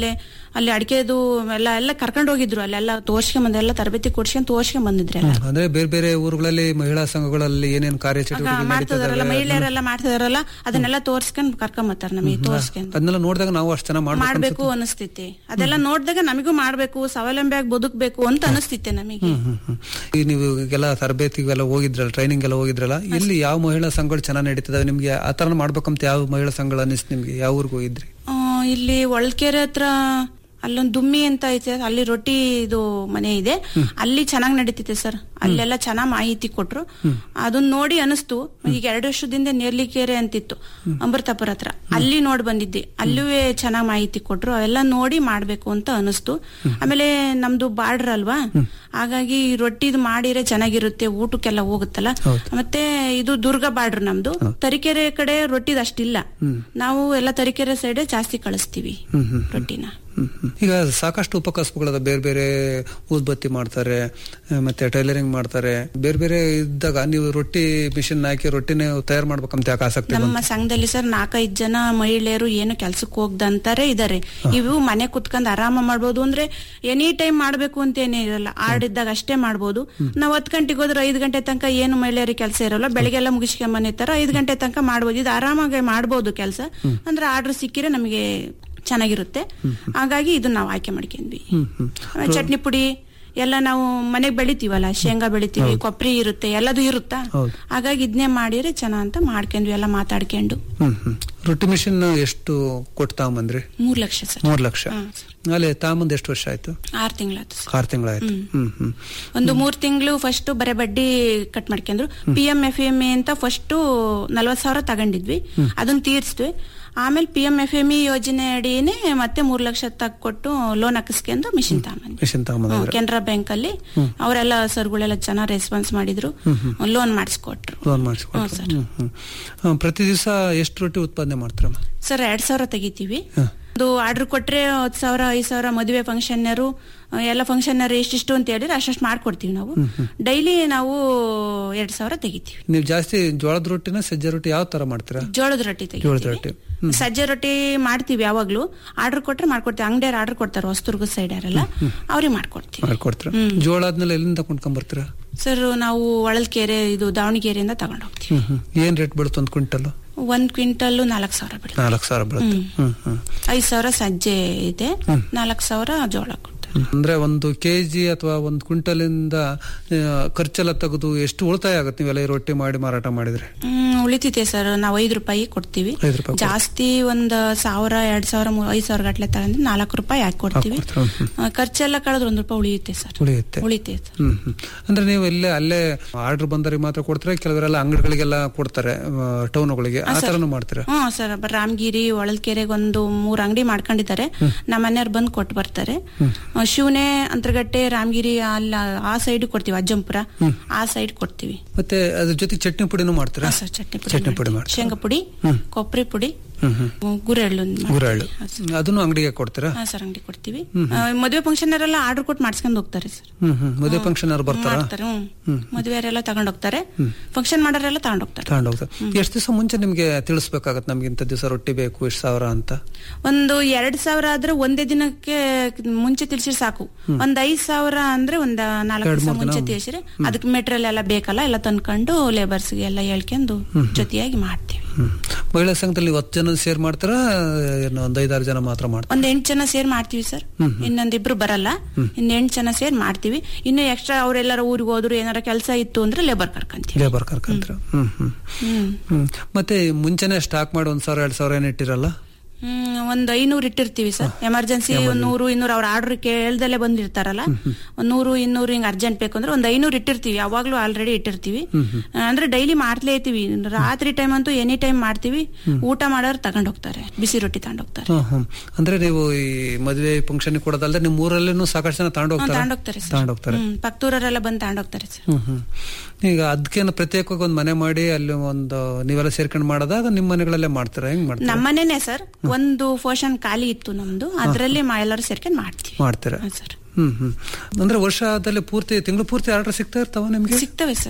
ಅಲ್ಲಿ ಅಡಿಕೆದು ಎಲ್ಲ ಎಲ್ಲ ಕರ್ಕೊಂಡು ಹೋಗಿದ್ರು ಅಲ್ಲೆಲ್ಲ ತೋರ್ಸ್ಕೊಂಡ್ ಬಂದ ಎಲ್ಲ ತರಬೇತಿ ಕೊಡ್ಸ್ಕೊಂಡ್ ತೋರ್ಸ್ಕೊಂಡ್ ಬಂದಿದ್ರೆ ಎಲ್ಲ ಅಂದ್ರೆ ಬೇರೆ ಬೇರೆ ಊರುಗಳಲ್ಲಿ ಮಹಿಳಾ ಸಂಘಗಳಲ್ಲಿ ಏನೇನ್ ಆಗ ಕಾರ್ಯಚಟುವಟಿಕೆ ಮಾಡ್ತಿದಾರಲ್ಲ ನಡೀತದವೆ ಮಹಿಳೆಯರೆಲ್ಲ ಮಾಡ್ತಿದಾರಲ್ಲ ಅದನ್ನೆಲ್ಲ ತೋರ್ಸ್ಕೊಂಡ್ ಕರ್ಕೊಂಬತ್ತಾರ ನಮಗೆ ತೋರ್ಸ್ಕೊಂಡ್ ಅದನ್ನೆಲ್ಲ ನೋಡಿದಾಗ ನಾವು ಅಷ್ಟು ಚೆನ್ನಾಗಿ ಮಾಡ್ಬೇಕು ಮಾಡ್ಬೇಕು ಅನಿಸ್ತೈತೆ ಅದೆಲ್ಲ ನೋಡಿದಾಗ ನಮಗೂ ಮಾಡ್ಬೇಕು ಸ್ವಾವಲಂಬಿಯಾಗಿ ಬದುಕ್ಬೇಕು ಅಂತ ಅನಿಸ್ತೈತೆ ನಮಗೆ ಹ್ಮ್, ಹ್ಮ್, ಹ್ಮ್. ಈಗ ನೀವು ಈಗೆಲ್ಲ ತರಬೇತಿಗೆಲ್ಲ ಹೋಗಿದ್ರಲ್ಲ ಟ್ರೈನಿಂಗ್ ಎಲ್ಲ ಹೋಗಿದ್ರಲ್ಲ ಇಲ್ಲಿ ಯಾವ ಮಹಿಳಾ ಸಂಘಗಳು ಚೆನ್ನಾಗಿ ನಡೀತದೆ ನಿಮ್ಗೆ ಆ ತರ ಮಾಡ್ಬೇಕಂತ ಯಾವ ಮಹಿಳಾ ಸಂಘಗಳು ಅನಿಸ್ತು ನಿಮ್ಗೆ ಯಾವ ಊರಿಗೆ ಹೋಗಿದ್ರಿ ಆ, ಇಲ್ಲಿ ಒಳಕೆರೆ ಹತ್ರ ಅಲ್ಲೊಂದು ದುಮ್ಮಿ ಅಂತ ಐತೆ ಅಲ್ಲಿ ರೊಟ್ಟಿ ಇದು ಮನೆ ಇದೆ ಅಲ್ಲಿ ಚೆನ್ನಾಗಿ ನಡೀತಿದೆ ಸರ್ ಅಲ್ಲೆಲ್ಲ ಚೆನ್ನಾಗ್ ಮಾಹಿತಿ ಕೊಟ್ರು ಅದನ್ನ ನೋಡಿ ಅನಿಸ್ತು ಈಗ ಎರಡು ವರ್ಷದಿಂದ ನೇರ್ಲಿಕೆರೆ ಅಂತಿತ್ತು ಅಮೃತಾಪುರ ಹತ್ರ ಅಲ್ಲಿ ನೋಡ್ ಬಂದಿದ್ದೆ ಅಲ್ಲೂ ಚೆನ್ನಾಗ್ ಮಾಹಿತಿ ಕೊಟ್ರು ಅವೆಲ್ಲ ನೋಡಿ ಮಾಡ್ಬೇಕು ಅಂತ ಅನಿಸ್ತು ಆಮೇಲೆ ನಮ್ದು ಬಾರ್ಡರ್ ಅಲ್ವಾ ಹಾಗಾಗಿ ಈ ರೊಟ್ಟಿದ್ ಮಾಡಿದ್ರೆ ಚೆನ್ನಾಗಿರುತ್ತೆ ಊಟಕ್ಕೆಲ್ಲ ಹೋಗುತ್ತಲ್ಲ ಮತ್ತೆ ಇದು ದುರ್ಗ ಬಾರ್ಡರ್ ನಮ್ದು ತರೀಕೆರೆ ಕಡೆ ರೊಟ್ಟಿದ್ ಅಷ್ಟಿಲ್ಲ ನಾವು ಎಲ್ಲ ತರೀಕೆರೆ ಸೈಡ್ ಜಾಸ್ತಿ ಕಳಿಸ್ತೀವಿ ರೊಟ್ಟಿನ ಹ್ಮ್, ಹ್ಮ್. ಈಗ ಸಾಕಷ್ಟು ಉಪಕಸಬುಗಳದ ಬೇರೆ ಬೇರೆ ಊದ್ಬತ್ತಿ ಮಾಡ್ತಾರೆ ಆ, ಮತ್ತೆ ಟೈಲರಿಂಗ್ ಮಾಡ್ತಾರೆ ಬೇರೆ ಬೇರೆ ಇದ್ದಾಗ ನೀವು ರೊಟ್ಟಿ ಮಿಷಿನ್ ಹಾಕಿ ರೊಟ್ಟಿನೇ ತಯಾರು ಮಾಡ್ಬೇಕಂತ ಯಾಕೆ ಆಸಕ್ತಿ ನಮ್ಮ ಬಂತು? ಸಂಘದಲ್ಲಿ ಸರ್ ನಾಲ್ಕೈದು ಜನ ಮಹಿಳೆಯರು ಏನು ಕೆಲ್ಸಕ್ಕೆ ಹೋಗ್ದಂತಾರೆ ಇದಾರೆ ಇವು ಮನೆ ಕುತ್ಕೊಂಡ್ ಆರಾಮ ಮಾಡ್ಬೋದು ಅಂದ್ರೆ ಎನಿ ಟೈಮ್ ಮಾಡ್ಬೇಕು ಅಂತ ಏನೇ ಇರಲ್ಲ ಆಡಿದ್ದಾಗ ಅಷ್ಟೇ ಮಾಡ್ಬೋದು ನಾವ್ ಹತ್ ಗಂಟೆಗೆ ಹೋದ್ರೆ ಐದು ಗಂಟೆ ತನಕ ಏನು ಮಹಿಳೆಯರಿಗೆ ಕೆಲಸ ಇರಲ್ಲ ಬೆಳಗ್ಗೆ ಎಲ್ಲ ಮುಗಿಸ್ಕೊಂಡ್ ಬಂದಿರ್ತಾರ ಐದು ಗಂಟೆ ತನಕ ಮಾಡ್ಬೋದು ಇದು ಆರಾಮಾಗಿ ಮಾಡ್ಬೋದು ಕೆಲಸ ಅಂದ್ರೆ ಆರ್ಡರ್ ಸಿಕ್ಕಿದ್ರೆ ನಮಗೆ ಚೆನ್ನಾಗಿರುತ್ತೆ ಹಾಗಾಗಿ ಇದನ್ನ ನಾವು ಆಯ್ಕೆ ಮಾಡ್ಕೊಂಡ್ವಿ ಹ್ಮ್, ಹ್ಮ್. ಆಮೇಲೆ ಚಟ್ನಿ ಪುಡಿ ಎಲ್ಲ ನಾವು ಮನೆಗ್ ಬೆಳಿತೀವಲ್ಲ ಶೇಂಗಾ ಬೆಳಿತೀವಿ ಕೊಬ್ಬರಿ ಇರುತ್ತೆ ಎಲ್ಲದೂ ಇರುತ್ತಾ ಹೌದು. ಹಾಗಾಗಿ ಇದನ್ನೇ ಮಾಡಿದ್ರೆ ಚೆನ್ನಾಗ್ ಅಂತ ಮಾಡ್ಕೊಂಡ್ವಿ ಎಲ್ಲ ಮಾತಾಡ್ಕೊಂಡು ಹ್ಮ್ ಹ್ಮ್ ರೊಟ್ಟಿ ಮಿಷಿನ್ ಎಷ್ಟು ಕೊಟ್ಟು ತಗೊಂಬಂದ್ರಿ ಮೂರ್ ಲಕ್ಷ ಸರ್ ಮೂರ್ ಲಕ್ಷ ಅಲ್ಲಿ ತಗೊಂಬಂದ್ ಎಷ್ಟು ವರ್ಷ ಆಯ್ತು ಆರ್ ತಿಂಗಳಾಯ್ತು ಸರ್ ಆರು ತಿಂಗಳಾಯ್ತು ಹ್ಮ್ ಹ್ಮ್ ಒಂದು ಮೂರ್ ತಿಂಗಳು ಫಸ್ಟ್ ಬರೀ ಬಡ್ಡಿ ಕಟ್ ಮಾಡ್ಕೊಂಡ್ರು P M F M E ಅಂತ ಫಸ್ಟ್ ನಲ್ವತ್ ಸಾವಿರ ತಗೊಂಡಿದ್ವಿ ಅದನ್ನ ತೀರ್ಸ್ದ್ವಿ ಆಮೇಲೆ P M F M E ಯೋಜನೆ ಅಡಿನೇ ಮತ್ತೆ ಮೂರ್ ಲಕ್ಷ ತಕ್ಕೊಟ್ಟು ಲೋನ್ ಹಾಕಿಸ್ಕೊಂಡು ಮಿಷಿನ್ ತಗೊಂಬಂದ್ವಿ ಮಿಷಿನ್ ತಗೊಂಬಂದ್ರೆ ಕೆನರಾ ಬ್ಯಾಂಕ್ ಅಲ್ಲಿ ಅವರೆಲ್ಲ ಸರ್ಗಳೆಲ್ಲ ಚೆನ್ನಾಗಿ ರೆಸ್ಪಾನ್ಸ್ ಮಾಡಿದ್ರು ಲೋನ್ ಮಾಡಿಸ್ಕೊಟ್ರು ಲೋನ್ ಹ್ಮ್, ಮಾಡಿಸ್ಕೊಟ್ರು ಸರ್. ಹ್ಮ್ ಹ್ಮ್ ಹ್ಮ್. ಪ್ರತಿ ದಿವಸ ಎಷ್ಟು ರೊಟ್ಟಿ ಉತ್ಪಾದನೆ ಮಾಡ್ತೀರಮ್ಮ ಸರ್ ಎರಡ್ ಸಾವಿರ ತೆಗಿತೀವಿ ಒಂದು ಆರ್ಡರ್ ಕೊಟ್ರೆ ಹತ್ತು ಸಾವಿರ ಐದು ಸಾವಿರ ಮದುವೆ ಫಂಕ್ಷನ್ನರು ಎಲ್ಲ ಫಂಕ್ಷನ್ನರು ಎಷ್ಟಿಷ್ಟು ಅಂತ ಹೇಳಿದ್ರೆ ಅಷ್ಟು ಮಾಡ್ಕೊಡ್ತೀವಿ ನಾವು ಡೈಲಿ ನಾವು ಎರಡ್ ಸಾವಿರ ತೆಗಿತೀವಿ ನೀವು ಜಾಸ್ತಿ ಜೋಳದ ರೊಟ್ಟಿನ ಸಜ್ಜೆ ರೊಟ್ಟಿ ಯಾವ ತರ ಮಾಡ್ತೀರಾ ಜೋಳದ ರೊಟ್ಟಿ ಜೋಳದ ತೆಗಿತೀವಿ ರೊಟ್ಟಿ ಸಜ್ಜೆ ರೊಟ್ಟಿ ಮಾಡ್ತೀವಿ ಯಾವಾಗ್ಲೂ ಆರ್ಡರ್ ಕೊಟ್ರೆ ಮಾಡ್ಕೊಡ್ತೀವಿ ಅಂಗಡಿಯವ್ರು ಆರ್ಡರ್ ಕೊಡ್ತಾರೆ ಹೊಸದುರ್ಗ ಸೈಡ್ ಯಾರೆಲ್ಲ ಅವ್ರಿಗೆ ಮಾಡ್ಕೊಡ್ತೀವಿ ಮಾಡ್ಕೊಡ್ತೀರಾ ಜೋಳ ಆದ್ಮೇಲೆ ಎಲ್ಲಿಂದ ಕೊಂಡ್ಕೊಂಡ್ ಬರ್ತೀರಾ ಸರ್ ನಾವು ಹೊಳಲ್ಕೆರೆ ಇದು ದಾವಣಗೆರೆಯಿಂದ ತಗೊಂಡು ಹೋಗ್ತೀವಿ ಹ್ಮ್ ಹ್ಮ್ ಏನ್ ರೇಟ್ ಬೀಳುತ್ತೆ ಒಂದ್ ಕ್ವಿಂಟಲ್ ಒಂದ್ ಕ್ವಿಂಟಲ್ ನಾಲ್ಕು ಸಾವಿರ ಬೀಳುತ್ತೆ ನಾಲ್ಕು ಸಾವಿರ ಬೀಳುತ್ತೆ ಹ್ಮ್ ಹ್ಮ್ ಐದ್ ಸಾವಿರ ಸಜ್ಜೆ ಇದೆ ನಾಲ್ಕು ಸಾವಿರ ಜೋಳ ಕೊಡ್ತಾರೆ ಅಂದ್ರೆ ಒಂದು ಕೆಜಿ ಅಥವಾ ಒಂದು ಕ್ವಿಂಟಲ್ ಇಂದ ಆ, ಖರ್ಚೆಲ್ಲ ತೆಗೆದು ಎಷ್ಟು ಉಳಿತಾಯ ಆಗುತ್ತೆ ನೀವೆಲ್ಲ ಈ ರೊಟ್ಟಿ ಮಾಡಿ ಮಾರಾಟ ಮಾಡಿದ್ರೆ ಹ್ಮ್ ಉಳಿತೈತೆ ಸರ್ ನಾವು ಐದು ರೂಪಾಯಿ ಕೊಡ್ತೀವಿ ಐದು ರೂಪಾಯಿ ಜಾಸ್ತಿ ಒಂದ್ ಸಾವಿರ ಎರಡ್ ಸಾವಿರ ಮೂರ್- ಐದ್ ಸಾವಿರ ಗಟ್ಲೆ ತಗೊಂಡ್ರೆ ನಾಲ್ಕು ರೂಪಾಯಿ ಹಾಕಿ ಕೊಡ್ತೀವಿ ಹಾಕ್ಕೊಡ್ತೀರಾ? ಹ್ಮ್. ಆ, ಖರ್ಚೆಲ್ಲ ಕಳೆದ್ರೆ ಒಂದ್ ರೂಪಾಯಿ ಉಳಿಯುತ್ತೆ ಸರ್ ಉಳಿಯುತ್ತೆ ಉಳಿತೈತೆ ಸರ್ ಹ್ಮ್ ಹ್ಮ್ ಅಂದ್ರೆ ನೀವು ಇಲ್ಲೇ ಅಲ್ಲೇ ಆರ್ಡರ್ ಬಂದವರಿಗೆ ಮಾತ್ರ ಕೊಡ್ತೀರಾ ಕೆಲವರೆಲ್ಲ ಅಂಗಡಿಗಳಿಗೆಲ್ಲ ಕೊಡ್ತಾರೆ ಟೌನ್ಗಳಿಗೆ ಆ ತರನು ಮಾಡ್ತೀರಾ ಹ್ಮ್ ಸರ್ ಬ- ರಾಮಗಿರಿ ಹೊಳಲ್ಕೆರೆಗೆ ಒಂದು ಮೂರ್ ಅಂಗಡಿ ಮಾಡ್ಕೊಂಡಿದ್ದಾರೆ ನಮ್ಮ ಮನೆಯವ್ರು ಬಂದು ಕೊಟ್ಟು ಬರ್ತಾರೆ ಆ, ಶಿವನೆ ಅಂತರಗಟ್ಟೆ ರಾಮಗಿರಿ ಅಲ್ಲ ಆ ಸೈಡ್ ಕೊಡ್ತೀವಿ ಅಜ್ಜಂಪುರ ಆ ಸೈಡ್ ಕೊಡ್ತೀವಿ ಮತ್ತೆ ಅದ್ರ ಜೊತೆ ಚಟ್ನಿ ಪುಡಿನೂ ಮಾಡ್ತೀರಾ ಹಾ, ಸರ್ ಚಟ್ನಿ ಪುಡಿ ಚಟ್ನಿ ಪುಡಿ ಮಾಡ್ತೀವಿ. ಮಾಡ್ತೀರಾ ಶೇಂಗಾ ಪುಡಿ ಕೊಬ್ಬರಿ ಪುಡಿ ಹ್ಮ್ ಹ್ಮ್ ಗುರೆಳ್ಳು ಗುರೆಳ್ಳು ಅದನ್ನು ಅಂಗಡಿಗೆ ಕೊಡ್ತೀರಾ ಹಾ ಸರ್ ಅಂಗಡಿ ಕೊಡ್ತೀವಿ ಆ, ಮದುವೆ ಫಂಕ್ಷನ್ ಅವರೆಲ್ಲ ಆರ್ಡರ್ ಕೊಟ್ಟು ಮಾಡ್ಸ್ಕೊಂಡ್ ಹೋಗ್ತಾರೆ ಸರ್ ಹ್ಮ್ ಹ್ಮ್ ಮದುವೆ ಫಂಕ್ಷನ್ ಅವ್ರು ಬರ್ತಾರಾ ಮಾಡ್ತಾರೆ ಹ್ಮ್ ಮದುವೆಯವರೆಲ್ಲ ತಗೊಂಡ್ ಹೋಗ್ತಾರೆ ಫಂಕ್ಷನ್ ಮಾಡೋರೆಲ್ಲ ತಗೊಂಡ್ ಹೋಗ್ತಾರೆ ತಗೊಂಡು ಹೋಗ್ತಾರೆ ಎಷ್ಟು ದಿವಸ ಮುಂಚೆ ನಿಮ್ಗೆ ತಿಳಿಸ್ಬೇಕಾಗತ್ತೆ ನಮ್ಗೆ ಇಂಥ ದಿವಸ ರೊಟ್ಟಿ ಬೇಕು ಇಷ್ಟು ಸಾವಿರ ಅಂತ ಒಂದು ಎರಡ್ ಸಾವಿರ ಆದ್ರೆ ಒಂದೇ ದಿನಕ್ಕೆ ಮುಂಚೆ ತಿಳಿಸಿದ್ರೆ ಸಾಕು ಒಂದ್ ಐದ್ ಸಾವಿರ ಅಂದ್ರೆ ಒಂದ್ ನಾಲ್ಕು ಎರಡ್ ದಿವಸ ಮೂರ್ ದಿನ ಮುಂಚೆ ತಿಳಿಸಿದ್ರೆ ಅದಕ್ಕೆ ಮೆಟೀರಿಯಲ್ ಎಲ್ಲ ಬೇಕಲ್ಲ ಎಲ್ಲ ತಂದ್ಕೊಂಡು ಲೇಬರ್ಸ್ಗೆ ಎಲ್ಲ ಹೇಳ್ಕೊಂಡು ಜೊತೆಯಾಗಿ ಮಾಡ್ತೀವಿ ಹ್ಮ್. ಮಹಿಳಾ ಸಂಘದಲ್ಲಿ ಹತ್ತು ಜನ ಸೇರ್ ಮಾಡ್ತಾರಾ ಏನು ಒಂದ್ ಐದಾರು ಜನ ಮಾತ್ರ ಮಾಡ್ತಾರ ಒಂದ್ ಎಂಟು ಜನ ಸೇರ್ ಮಾಡ್ತೀವಿ ಸರ್ ಇನ್ನೊಂದಿಬ್ರು ಬರಲ್ಲ ಇನ್ ಎಂಟು ಜನ ಸೇರ್ ಮಾಡ್ತೀವಿ ಇನ್ನು ಎಕ್ಸ್ಟ್ರಾ ಅವ್ರೆಲ್ಲಾರ ಊರಿಗೆ ಹೋದ್ರು ಏನಾರ ಕೆಲಸ ಇತ್ತು ಅಂದ್ರೆ ಲೇಬರ್ ಕರ್ಕೊಂತೀವಿ ಲೇಬರ್ ಕರ್ಕಂತ್ರ ಹ್ಮ್ ಹ್ಮ್ ಹ್ಮ್ ಹ್ಮ್ ಮತ್ತೆ ಮುಂಚೆನೆ ಸ್ಟಾಕ್ ಮಾಡಿ ಒಂದ್ ಸಾವಿರ ಎರಡ್ ಸಾವಿರ ಏನ್ ಇಟ್ಟಿರಲ್ಲ ಹ್ಮ್ ಒಂದ್ ಐನೂರು ಇಟ್ಟಿರ್ತೀವಿ ಸರ್ ಎಮರ್ಜೆನ್ಸಿ ಒಂದ್ ನೂರು ಇನ್ನೂರು ಅವ್ರ ಆರ್ಡರ್ ಕೇಳ್ದಲ್ಲೇ ಬಂದಿರ್ತಾರಲ್ಲ ಒಂದ್ ನೂರು ಇನ್ನೂರು ಹಿಂಗ್ ಅರ್ಜೆಂಟ್ ಬೇಕು ಅಂದ್ರೆ ಒಂದ್ ಐನೂರು ಇಟ್ಟಿರ್ತೀವಿ ಯಾವಾಗ್ಲೂ ಆಲ್ರೆಡಿ ಇಟ್ಟಿರ್ತೀವಿ ಅಂದ್ರೆ ಡೈಲಿ ಮಾಡ್ಲೇ ಇರ್ತೀವಿ ರಾತ್ರಿ ಟೈಮ್ ಅಂತೂ ಎನಿ ಟೈಮ್ ಮಾಡ್ತೀವಿ ಊಟ ಮಾಡೋರು ತಗೊಂಡ್ ಹೋಗ್ತಾರೆ ಬಿಸಿ ರೊಟ್ಟಿ ತಗೊಂಡ್ ಹೋಗ್ತಾರೆ ಹ್ಮ್ ಹ್ಮ್ ಅಂದ್ರೆ ನೀವು ಈ ಮದುವೆ ಫಂಕ್ಷನ್ ಕೊಡೋದಲ್ದೆ ನಿಮ್ ಊರಲ್ಲೂ ಸಾಕಷ್ಟು ಜನ ತಗೊಂಡು ಹೋಗ್ತಾರೆ ತಗೊಂಡ್ ಹೋಗ್ತಾರೆ ಸರ್ ತಗೊಂಡು ಹೋಗ್ತಾರೆ ಹ್ಮ್ ಪಕ್ತೂರರೆಲ್ಲ ಬಂದ್ ತಗೊಂಡ್ ಹೋಗ್ತಾರೆ ಸರ್ ಹ್ಮ್ ಹ್ಮ್ ಈಗ ಅದಕ್ಕೇನು ಪ್ರತ್ಯೇಕವಾಗಿ ಒಂದ್ ಮನೆ ಮಾಡಿ ಅಲ್ಲಿ ಒಂದು ನೀವೆಲ್ಲ ಸೇರ್ಕೊಂಡು ಮಾಡೋದಾಗ ನಿಮ್ ಮನೆಗಳಲ್ಲೇ ಮಾಡ್ತಾರೆ ಹೆಂಗ್ ಮಾಡ್ತಾರೆ ನಮ್ಮನೇನೆ ಸರ್ ಒಂದು ಪೋರ್ಷನ್ ಖಾಲಿ ಇತ್ತು ನಮ್ದು ಅದ್ರಲ್ಲಿ ಮಾ- ಎಲ್ಲರೂ ಸೇರ್ಕೊಂಡ್ ಮಾಡ್ತೀವಿ ಮಾಡ್ತೀರಾ ಹಾ, ಸರ್ ಹ್ಮ್ ಹ್ಮ್ ಅಂದ್ರೆ ವರ್ಷದಲ್ಲಿ ಪೂರ್ತಿ ತಿಂಗಳು ಪೂರ್ತಿ ಆರ್ಡರ್ ಸಿಗ್ತಾ ಇರ್ತಾವ ನಿಮ್ಗೆ ಸಿಗ್ತವೆ ಸರ್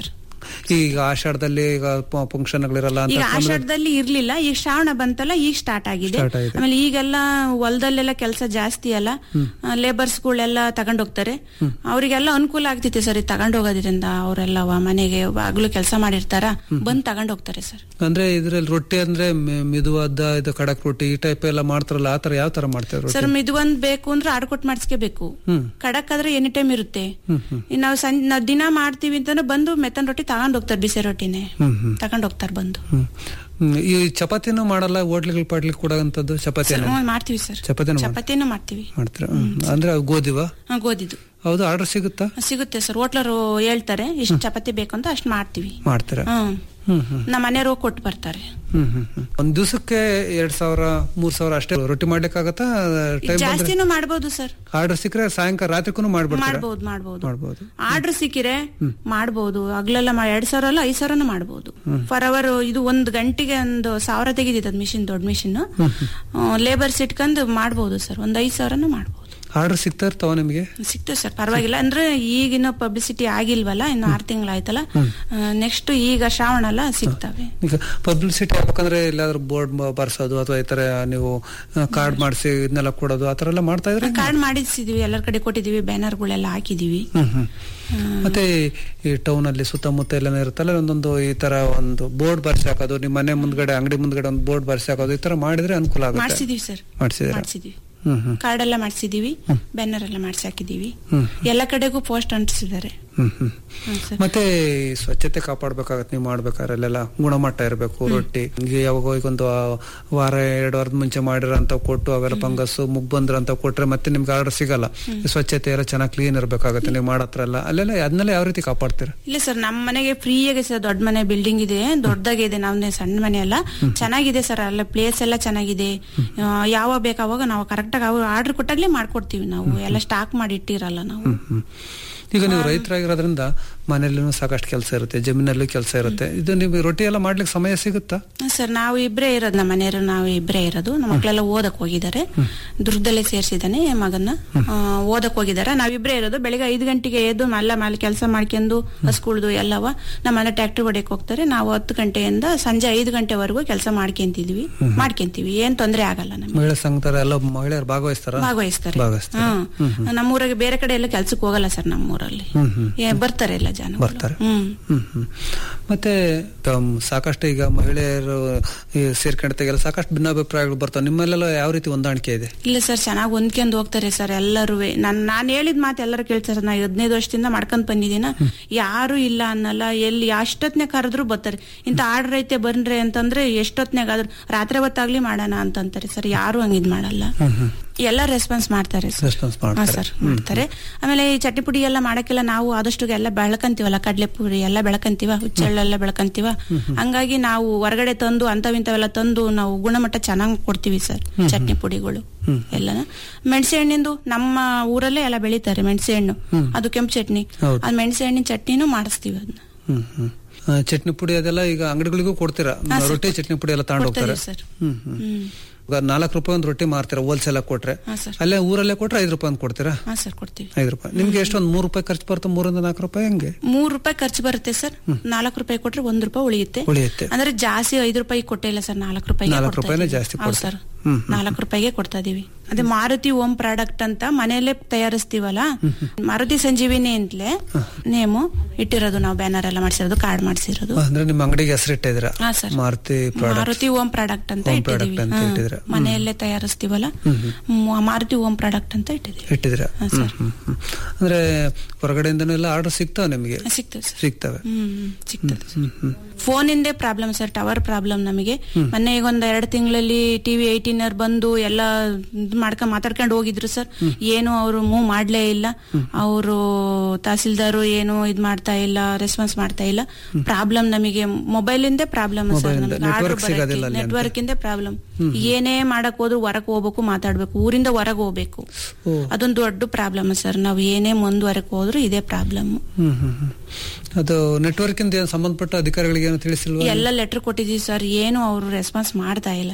ಈಗ ಆಷಾಢದಲ್ಲಿ ಈಗ ಫಂಕ್ಷನ್ಗಳಿರಲ್ಲ ಅಂತ ಈಗ ಸಮಯದಲ್ಲಿ- ಆಷಾಢದಲ್ಲಿ ಇರ್ಲಿಲ್ಲ ಈಗ ಶ್ರಾವಣ ಬಂತಲ್ಲ ಈಗ ಸ್ಟಾರ್ಟ್ ಆಗಿದೆ Start ಆಗಿದೆ. ಆಮೇಲೆ ಈಗೆಲ್ಲ ಹೊಲದಲ್ಲೆಲ್ಲ ಕೆಲಸ ಜಾಸ್ತಿ ಅಲ್ಲ ಲೇಬರ್ಸ್ಗಳೆಲ್ಲ ತಗೊಂಡೋಗ್ತಾರೆ ಅವರಿಗೆಲ್ಲ ಅನುಕೂಲ ಆಗ್ತೈತೆ ಸರ್ ಇದು ತಗೊಂಡೋಗೋದ್ರಿಂದ ಅವರೆಲ್ಲ ಮನೆಗೆ ಆಗ್ಲೂ ಕೆಲಸ ಮಾಡಿರ್ತಾರ ಬಂದ್ ತಗೊಂಡೋಗ್ತಾರೆ ಸರ್ ಅಂದ್ರೆ ಇದ್ರಲ್ಲಿ ರೊಟ್ಟಿ ಅಂದ್ರೆ ಮೆ- ಮಿದುವಾದ ಇದು ಕಡಕ್ ರೊಟ್ಟಿ ಈ ಟೈಪ್ ಎಲ್ಲ ಮಾಡ್ತಾರಲ್ಲ ಆತರ ಯಾವ ತರ ಮಾಡ್ತಾರೆ ಸರ್ ರೊಟ್ಟಿ ಇದು ಒಂದ್ ಬೇಕು ಅಂದ್ರೆ ಆಡ್ಕೊಟ್ ಮಾಡಿಸ್ಕೋಬೇಕು ಹ್ಮ್ ಕಡಕ್ ಆದ್ರೆ ಎನಿ ಟೈಮ್ ಇರುತ್ತೆ ಹ್ಮ್ ಹ್ಮ್ ಇನ್ನು ನಾವು ಸಂಜೆ ನಾವು ದಿನ ಮಾಡ್ತೀವಿ ಅಂತಾನು ಬಂದು ಮೆತ್ತನ್ ರೊಟ್ಟಿ ತಗೊಂಡ್ ಹೋಗ್ತಾರೆ ಬಿಸಿ ರೊಟ್ಟಿನೇ ಹ್ಮ್ ಹ್ಮ್ ತಗೊಂಡ್ ಹೋಗ್ತಾರೆ ಬಂದು ಹ್ಮ್ ಹ್ಮ್. ಈ ಚಪಾತಿನೂ ಮಾಡಲ್ಲ ಹೋಟ್ಲಿಗಳು ಪಾಟ್ಲಿಗೆ ಕೊಡೋಂಥದ್ದು ಚಪಾತಿ ಸರ್, ಹ್ಮ್, ಮಾಡ್ತೀವಿ ಸರ್ ಚಪಾತಿನೂ ಮಾಡ್- ಚಪಾತಿನೂ ಮಾಡ್ತೀವಿ ಮಾಡ್ತೀರಾ ಹ್ಮ್. ಅಂದ್ರೆ ಅವು ಗೋಧಿವ ಹಾ, ಗೋಧಿದು ಹೌದು ಆರ್ಡರ್ ಸಿಗುತ್ತಾ ಸಿಗುತ್ತೆ ಸರ್ ಹೋಟ್ಲರು ಹೇಳ್ತಾರೆ ಇಷ್ಟು ಚಪಾತಿ ಬೇಕು ಅಂತ ಅಷ್ಟ್ ಮಾಡ್ತೀವಿ ಮಾಡ್ತೀರಾ ಹ್ಮ್ ಹ್ಮ್ ಹ್ಮ್ ನಮ್ಮ ಮನೆಯವ್ರು ಹೋಗಿ ಕೊಟ್ಟು ಬರ್ತಾರೆ ಹ್ಮ್ ಹ್ಮ್ ಹ್ಮ್. ಒಂದ್ ದಿವಸಕ್ಕೆ ಎರಡ್ ಸಾವಿರ ಮೂರ್ ಸಾವಿರ ಅಷ್ಟೇ ರೊಟ್ಟಿ ಮಾಡ್ಲಿಕ್ಕಾಗತ್ತಾ ಟೈಮ್ ಬಂದ್ರೆ ಜಾಸ್ತಿನೂ ಮಾಡ್ಬೋದು ಸರ್ ಆರ್ಡರ್ ಸಿಕ್ಕರೆ ಸಾಯಂಕಾಲ ರಾತ್ರಿಗೂ ಮಾಡ್ಬಿಡ್ತೀರಾ ಮಾಡ್ಬೋದು ಮಾಡ್ಬೋದು ಮಾಡ್ಬೋದು ಆರ್ಡರ್ ಸಿಕ್ಕಿರೆ ಮಾಡ್ಬೋದು ಹಗ್ಲೆಲ್ಲ ಮಾ- ಎರಡ್ ಸಾವಿರ ಅಲ್ಲ ಐದ್ ಸಾವಿರನೂ ಮಾಡ್ಬೋದು ಫರ್ ಅವರ್ ಇದು ಒಂದ್ ಗಂಟೆಗೆ ಒಂದು ಸಾವಿರ ತೆಗಿದಿತ್ತು ಮಿಷಿನ್ ದೊಡ್ಡ ಮಿಷಿನ್ ಲೇಬರ್ಸ್ ಇಟ್ಕೊಂಡು ಮಾಡ್ಬೋದು ಸರ್ ಒಂದ್ ಐದ್ ಸಾವಿರನೂ ಮಾಡ್ಬೋದು ಆರ್ಡರ್ ಸಿಗ್ತಾ ಇರ್ತಾವ ನಿಮಗೆ ಸಿಗ್ತದೆ ಸರ್ ಪರವಾಗಿಲ್ಲ ಅಂದ್ರೆ ಈಗಿನ ಪಬ್ಲಿಸಿಟಿ ಆಗಿಲ್ವಲ್ಲ ಇನ್ನು ಆರ್ ತಿಂಗಳಾಯ್ತಲ್ಲ ನೆಕ್ಸ್ಟ್ ಈಗ ಶ್ರಾವಣ ಅಲ್ಲ ಸಿಗ್ತವೆ ಈಗ ಪಬ್ಲಿಸಿಟಿ ಆಗ್ಬೇಕಂದ್ರೆ ಎಲ್ಲಾದ್ರೂ ಬೋರ್ಡ್ ಬರ್ಸೋದು ಅಥವಾ ಈ ತರ ನೀವು ಕಾರ್ಡ್ ಮಾಡಿಸಿ ಇದನ್ನೆಲ್ಲ ಕೊಡೋದು ಆತರ ಎಲ್ಲ ಮಾಡ್ತಾ ಇದ್ರೆ ಕಾರ್ಡ್ ಮಾಡಿಸಿದೀವಿ ಎಲ್ಲರ ಕಡೆ ಕೊಟ್ಟಿದೀವಿ ಬ್ಯಾನರ್ಗಳೆಲ್ಲ ಹಾಕಿದೀವಿ ಹ್ಮ್ ಹ್ಮ್ ಮತ್ತೆ ಈ ಟೌನ್ ಅಲ್ಲಿ ಸುತ್ತಮುತ್ತ ಎಲ್ಲ ಇರುತ್ತಲ್ಲ ಒಂದೊಂದು ಈ ತರ ಒಂದು ಬೋರ್ಡ್ ಬರ್ಸಿ ಹಾಕೋದು ನಿಮ್ಮ ಮನೆ ಮುಂದ್ಗಡೆ ಅಂಗಡಿ ಮುಂದ್ಗಡೆ ಒಂದು ಬೋರ್ಡ್ ಬರ್ಸಿ ಹಾಕೋದು ಈ ತರ ಮಾಡಿದ್ರೆ ಅನುಕೂಲ ಆಗುತ್ತೆ ಮಾಡ್ಸಿದೀವಿ ಸರ್ ಮಾಡ್ಸಿದ್ದೀರಾ ಮಾಡ್ಸಿದೀವಿ ಹ್ಮ್ ಹ್ಮ್ ಕಾರ್ಡ್ ಎಲ್ಲ ಮಾಡ್ಸಿದೀವಿ ಬ್ಯಾನರ್ ಎಲ್ಲ ಮಾಡ್ಸಿ ಹಾಕಿದೀವಿ ಹ್ಮ್ ಎಲ್ಲ ಕಡೆಗೂ ಪೋಸ್ಟ್ ಅಂಟಿಸಿದ್ದಾರೆ ಹ್ಮ್ ಹ್ಮ್ ಹ್ಮ್ ಸರ್ ಮತ್ತೆ ಈ ಸ್ವಚ್ಛತೆ ಕಾಪಾಡ್ಬೇಕಾಗತ್ತೆ ನೀವು ಮಾಡ್ಬೇಕಾದ್ರೆ ಅಲ್ಲೆಲ್ಲ ಗುಣಮಟ್ಟ ಇರಬೇಕು ರೊಟ್ಟಿ ಈಗ ಯಾವಾಗ ಈಗ ಒಂದು ವಾರ ಎರಡು ವಾರದ ಮುಂಚೆ ಮಾಡಿರೋಂತ ಕೊಟ್ಟು ಅವೆಲ್ಲ ಫಂಗಸ್ ಮುಗ್ ಬಂದ್ರಂತ ಕೊಟ್ರೆ ಮತ್ತೆ ನಿಮ್ಗೆ ಆರ್ಡರ್ ಸಿಗಲ್ಲ ಈ ಸ್ವಚ್ಛತೆ ಎಲ್ಲ ಚೆನ್ನಾಗಿ ಕ್ಲೀನ್ ಇರ್ಬೇಕಾಗತ್ತೆ ನೀವು ಮಾಡತ್ರ ಎಲ್ಲ ಅಲ್ಲೆಲ್ಲ ಅದನ್ನೆಲ್ಲ ಯಾವ ರೀತಿ ಕಾಪಾಡ್ತೀರಾ ಇಲ್ಲ ಸರ್ ನಮ್ಮ ಮನೆಗೆ ಫ್ರೀ ಆಗಿ ಸರ್ ದೊಡ್ಡ ಮನೆ ಬಿಲ್ಡಿಂಗ್ ಇದೆ ದೊಡ್ಡದಾಗೆ ಇದೆ ನಮ್ದೇ ಸಣ್ಣ ಮನೆ ಅಲ್ಲ ಚೆನ್ನಾಗಿದೆ ಸರ್ ಅಲ್ಲ ಪ್ಲೇಸ್ ಎಲ್ಲ ಚೆನ್ನಾಗಿದೆ ಆ, ಯಾವಾಗ ಬೇಕು ಅವಾಗ ನಾವು ಕರೆಕ್ಟ್ ಆಗಿ ಅವ್ರು ಆರ್ಡರ್ ಕೊಟ್ಟಾಗ್ಲೇ ಮಾಡ್ಕೊಡ್ತೀವಿ ನಾವು ಎಲ್ಲ ಸ್ಟಾಕ್ ಮಾಡಿ ಇಟ್ಟಿರಲ್ಲ ನಾವು ಹ್ಮ್ ಈಗ ನೀವು ರೈತರಾಗಿರೋದ್ರಿಂದ ಮನೆಯಲ್ಲೂ ಸಾಕಷ್ಟು ಕೆಲಸ ಇರುತ್ತೆ ಜಮೀನಲ್ಲೂ ಕೆಲಸ ಇರುತ್ತೆ ಇದು ನೀವು ರೊಟ್ಟಿ ಎಲ್ಲ ಮಾಡ್ಲಿಕ್ಕೆ ಸಮಯ ಸಿಗುತ್ತಾ ಸರ್ ನಾವು ಇಬ್ರೇ ಇರೋದು ನಮ್ಮ ಮನೆಯವರು ನಾವು ಇಬ್ರೇ ಇರೋದು ನಮ್ಮ ಮಕ್ಕಳೆಲ್ಲ ಓದಕ್ ಹೋಗಿದ್ದಾರೆ ದುರ್ಗದಲ್ಲೇ ಸೇರ್ಸಿದ್ದಾನೆ ಮಗನ್ನ ಆ, ಓದಕ್ ಹೋಗಿದ್ದಾರೆ ನಾವಿಬ್ರೇ ಇರೋದು ಬೆಳಿಗ್ಗೆ ಐದು ಗಂಟೆಗೆ ಎದ್ದು ಎಲ್ಲ ಮೇಲೆ ಕೆಲಸ ಮಾಡ್ಕೊಂಡು ಹಸ್ಕುಳ್ದು ಎಲ್ಲವ ನಮ್ಮ ಮನೆ ಟ್ರ್ಯಾಕ್ಟರ್ ಹೊಡೆಯಕ್ ಹೋಗ್ತಾರೆ ನಾವು ಹತ್ತು ಗಂಟೆಯಿಂದ ಸಂಜೆ ಐದು ಗಂಟೆವರೆಗೂ ಕೆಲಸ ಮಾಡ್ಕೊಂತಿದ್ವಿ ಮಾಡ್ಕೊಂತೀವಿ ಏನ್ ತೊಂದರೆ ಆಗಲ್ಲ ನಮ್ಗೆ ಮಹಿಳಾ ಸಂಘದ ಎಲ್ಲ ಮಹಿಳೆಯರು ಭಾಗವಹಿಸ್ತಾರ ಭಾಗವಹಿಸ್ತಾರೆ ಭಾಗವಹಿಸ್ತಾರೆ ಹ್ಮ್ ನಮ್ಮೂರಾಗೆ ಬೇರೆ ಕಡೆ ಎಲ್ಲ ಕೆಲ್ಸಕ್ಕೆ ಹೋಗಲ್ಲ ಸರ್ ನಮ್ಮೂರಲ್ಲಿ ಹ್ಮ್ ಹ್ಮ್ ಏ, ಬರ್ತಾರೆ ಎಲ್ಲ ಜನ ಬರ್ತಾರೆ ಹ್ಮ್ ಹ್ಮ್ ಹ್ಮ್ ಮತ್ತೆ ತಮ್ ಸಾಕಷ್ಟು ಈಗ ಮಹಿಳೆಯರು ಈ ಸೇರ್ಕೊಂಡಿದ್ದಾಗೆಲ್ಲ ಸಾಕಷ್ಟು ಭಿನ್ನಾಭಿಪ್ರಾಯಗಳು ಬರ್ತಾವೆ ನಿಮ್ಮಲ್ಲೆಲ್ಲ ಯಾವ ರೀತಿ ಹೊಂದಾಣಿಕೆ ಇದೆ ಇಲ್ಲ ಸರ್ ಚೆನ್ನಾಗಿ ಹೊಂದ್ಕೊಂಡು ಹೋಗ್ತಾರೆ ಸರ್ ಎಲ್ಲರೂ ನಾನ್ ನಾನ್ ಹೇಳಿದ ಮಾತು ಎಲ್ಲರೂ ಕೇಳ್ತಾರೆ ನಾ ಹದಿನೈದು ವರ್ಷದಿಂದ ಮಾಡ್ಕೊಂಡ್ ಬಂದಿದ್ದೀನ ಯಾರು ಇಲ್ಲ ಅನ್ನಲ್ಲ ಎಲ್ಲಿ ಅಷ್ಟೊತ್ನೇ ಕರೆದ್ರು ಬರ್ತಾರೆ ಇಂತ ಆರ್ಡರ್ ಐತೆ ಬನ್ರಿ ಅಂತಂದ್ರೆ ಎಷ್ಟೊತ್ನಾಗಾದ್ರು ರಾತ್ರಿ ಹೊತ್ತಾಗ್ಲಿ ಮಾಡೋಣ ಅಂತಂತಾರೆ ಸರ್ ಯಾರು ಹಂಗಿದ್ ಮಾಡಲ್ಲ ಎಲ್ಲ ರೆಸ್ಪಾನ್ಸ್ ಮಾಡ್ತಾರೆ ಸರ್ ರೆಸ್ಪಾನ್ಸ್ ಹಾ ಮಾಡ್ತಾರೆ ಸರ್ ಮಾಡ್ತಾರೆ ಆಮೇಲೆ ಈ ಚಟ್ನಿ ಪುಡಿ ಎಲ್ಲ ಮಾಡಕ್ಕೆಲ್ಲ ನಾವು ಆದಷ್ಟು ಎಲ್ಲ ಬೆಳಕಂತೀವಲ್ಲ ಕಡ್ಲೆ ಪುಡಿ ಎಲ್ಲ ಬೆಳಕಂತೀವ ಹುಚ್ಚೆಳ್ಳೆಲ್ಲ ಬೆಳಕಂತೀವ ಹಂಗಾಗಿ ನಾವು ಹೊರಗಡೆ ತಂದು ಅಂತವಿಂತವೆಲ್ಲ ತಂದು ನಾವು ಗುಣಮಟ್ಟ ಚೆನ್ನಾಗಿ ಕೊಡ್ತೀವಿ ಸರ್ ಚಟ್ನಿ ಪುಡಿಗಳು ಎಲ್ಲನ ಮೆಣಸೆ ಹಣ್ಣಿಂದು ನಮ್ಮ ಊರಲ್ಲೇ ಎಲ್ಲ ಬೆಳಿತಾರೆ ಮೆಣಸೆ ಹಣ್ಣು ಅದು ಕೆಂಪು ಚಟ್ನಿ ಹೌದು. ಅದು ಮೆಣಸೆ ಹಣ್ಣಿನ ಚಟ್ನಿನೂ ಮಾಡಿಸ್ತೀವಿ ಅದನ್ನ ಹ್ಮ್ ಹ್ಮ್ ಆ, ಚಟ್ನಿ ಪುಡಿ ಅದೆಲ್ಲ ಈಗ ಅಂಗಡಿಗಳಿಗೂ ಕೊಡ್ತೀರಾ ಹಾ, ಸರ್. ರೊಟ್ಟಿ ಚಟ್ನಿ ಪುಡಿ ಎಲ್ಲ ತಗೊಂಡು ಕೊಡ್ತಾ ಹೋಗ್ತಾರೆ ಇದೀವಿ ಸರ್ ಹ್ಮ್ ಹ್ಮ್ ಹ್ಮ್ ಈಗ ನಾಲ್ಕು ರೂಪಾಯಿ ಒಂದು ರೊಟ್ಟಿ ಮಾರ್ತೀರಾ ಹೋಲ್ಸೇಲ್ ಆಗಿ ಕೊಟ್ರೆ ಹಾ ಸರ್ ಅಲ್ಲೇ ಊರಲ್ಲೇ ಕೊಟ್ರೆ ಐದು ರೂಪಾಯಿ ಒಂದು ಕೊಡ್ತೀರಾ ಹಾ ಸರ್ ಕೊಡ್ತೀವಿ ಐದು ರೂಪಾಯಿ ನಿಮ್ಗೆ ಎಷ್ಟೊಂದು ಮೂರು ರೂಪಾಯಿ ಖರ್ಚು ಬರುತ್ತೆ ಮೂರಿಂದ ನಾಲ್ಕು ರೂಪಾಯಿ ಹೆಂಗೆ ಮೂರ್ ರೂಪಾಯಿ ಖರ್ಚು ಬರುತ್ತೆ ಸರ್ ನಾಲ್ಕು ರೂಪಾಯಿ ಕೊಟ್ರೆ ಒಂದ್ ರೂಪಾಯಿ ಉಳಿಯುತ್ತೆ ಉಳಿಯುತ್ತೆ ಅಂದ್ರೆ ಜಾಸ್ತಿ ಐದು ರೂಪಾಯಿ ಕೊಟ್ಟೇ ಇಲ್ಲ ಸರ್ ನಾಲ್ಕು ರೂಪಾಯಿ ನಾಲ್ಕು ರೂಪಾಯಿನೇ ಜಾಸ್ತಿ ಹೌದು ಕೊಡ್ತಾರೆ. ಸರ್ ಹ್ಮ್, ನಾಲ್ಕು ರೂಪಾಯಿಗೆ ಕೊಡ್ತಾ ಇದೀವಿ ಅದೇ ಮಾರುತಿ ಓಮ್ ಪ್ರಾಡಕ್ಟ್ ಅಂತ ಮನೆಯಲ್ಲೇ ತಯಾರಿಸ್ತೀವಲ್ಲ ಮಾರುತಿ ಸಂಜೀವಿನಿ ಅಂತಲೇ ನೇಮು ಇಟ್ಟಿರೋದು ನಾವು ಬ್ಯಾನರ್ ಎಲ್ಲ ಮಾಡಿಸಿರೋದು ಕಾರ್ಡ್ ಮಾಡಿಸಿರೋದು ಅಂದ್ರೆ ನಿಮ್ಮ ಅಂಗಡಿಗೆ ಹೆಸರಿಟ್ಟಿದ್ದೀರಾ ಹಾ sir Maruti product Maruti home product ಅಂತ Home ಇಟ್ಟಿದೀವಿ product ಅಂತ ಹಾ. ಇಟ್ಟಿದ್ದೀರಾ. ಮನೆಯಲ್ಲೇ ತಯಾರಿಸ್ತೀವಲ್ಲ ಮ್- ಮಾರುತಿ ಓಮ್ ಪ್ರಾಡಕ್ಟ್ ಅಂತ ಇಟ್ಟಿದೀವಿ ಇಟ್ಟಿದ್ದೀರಾ ಹಾ, ಹ್ಮ್, ಹ್ಮ್, ಹ್ಮ್. ಅಂದ್ರೆ ಹೊರಗಡೆಯಿಂದನೂ ಎಲ್ಲ ಆರ್ಡರ್ ಸಿಗ್ತಾವ ನಿಮಗೆ ಸಿಗ್ತದೆ ಸರ್ ಸಿಗ್ತವೆ ಹ್ಮ್ ಸಿಗ್ತದೆ ಹ್ಮ್ ಹ್ಮ್ ಫೋನ್ ಇಂದೇ ಪ್ರಾಬ್ಲಮ್ ಸರ್ ಟವರ್ ಪ್ರಾಬ್ಲಮ್ ನಮಗೆ ಮೊನ್ನೆ ಈಗ ಒಂದ್ ಎರಡು ತಿಂಗಳಲ್ಲಿ ಟಿವಿ ಏಯ್ಟೀನ್ ಅವರ್ ಬಂದು ಎಲ್ಲ ಇದ್ ಮಾಡ್ಕೊಂಡ್ ಮಾತಾಡ್ಕೊಂಡು ಹೋಗಿದ್ರು ಸರ್ ಏನು ಅವರು ಮೂವ್ ಮಾಡ್ಲೇ ಇಲ್ಲ ಅವರು ತಹಸೀಲ್ದಾರು ಏನು ಇದ್ ಮಾಡ್ತಾ ಇಲ್ಲ ರೆಸ್ಪಾನ್ಸ್ ಮಾಡ್ತಾ ಇಲ್ಲ ಪ್ರಾಬ್ಲಮ್ ನಮಗೆ ಮೊಬೈಲ್ ಇಂದೇ ಪ್ರಾಬ್ಲಮ್ ಸರ್ Mobile ಇಂದ. Network ಸಿಗೋದಿಲ್ಲ ಅಲ್ಲಿ ಅಂತ. ನೆಟ್ವರ್ಕ್ ಇಂದೇ ಪ್ರಾಬ್ಲಮ್ ಏನೇ ಮಾಡಕ್ ಹೋದ್ರು ಹೊರಗ್ ಹೋಗ್ಬೇಕು ಮಾತಾಡ್ಬೇಕು ಊರಿಂದ ಹೊರಗ್ ಹೋಗ್ಬೇಕು ಓ. ಅದೊಂದು ದೊಡ್ಡ ಪ್ರಾಬ್ಲಮ್ ಸರ್ ನಾವ್ ಏನೇ ಮುಂದುವರೆಕ್ ಹೋದ್ರು ಇದೇ ಪ್ರಾಬ್ಲಮ್ ಹ್ಮ್ ಹ್ಮ್ ಹ್ಮ್. ಅದು ನೆಟ್ವರ್ಕ್ ಇಂದ ಏನ್ ಸಂಬಂಧಪಟ್ಟ ಅಧಿಕಾರಿಗಳಿಗೆ ಏನು ತಿಳಿಸಿಲ್ವಾ ಎಲ್ಲ ಲೆಟರ್ ಕೊಟ್ಟಿದೀವಿ ಸರ್ ಏನು ಅವರು ರೆಸ್ಪಾನ್ಸ್ ಮಾಡ್ತಾ ಇಲ್ಲ ಸರ್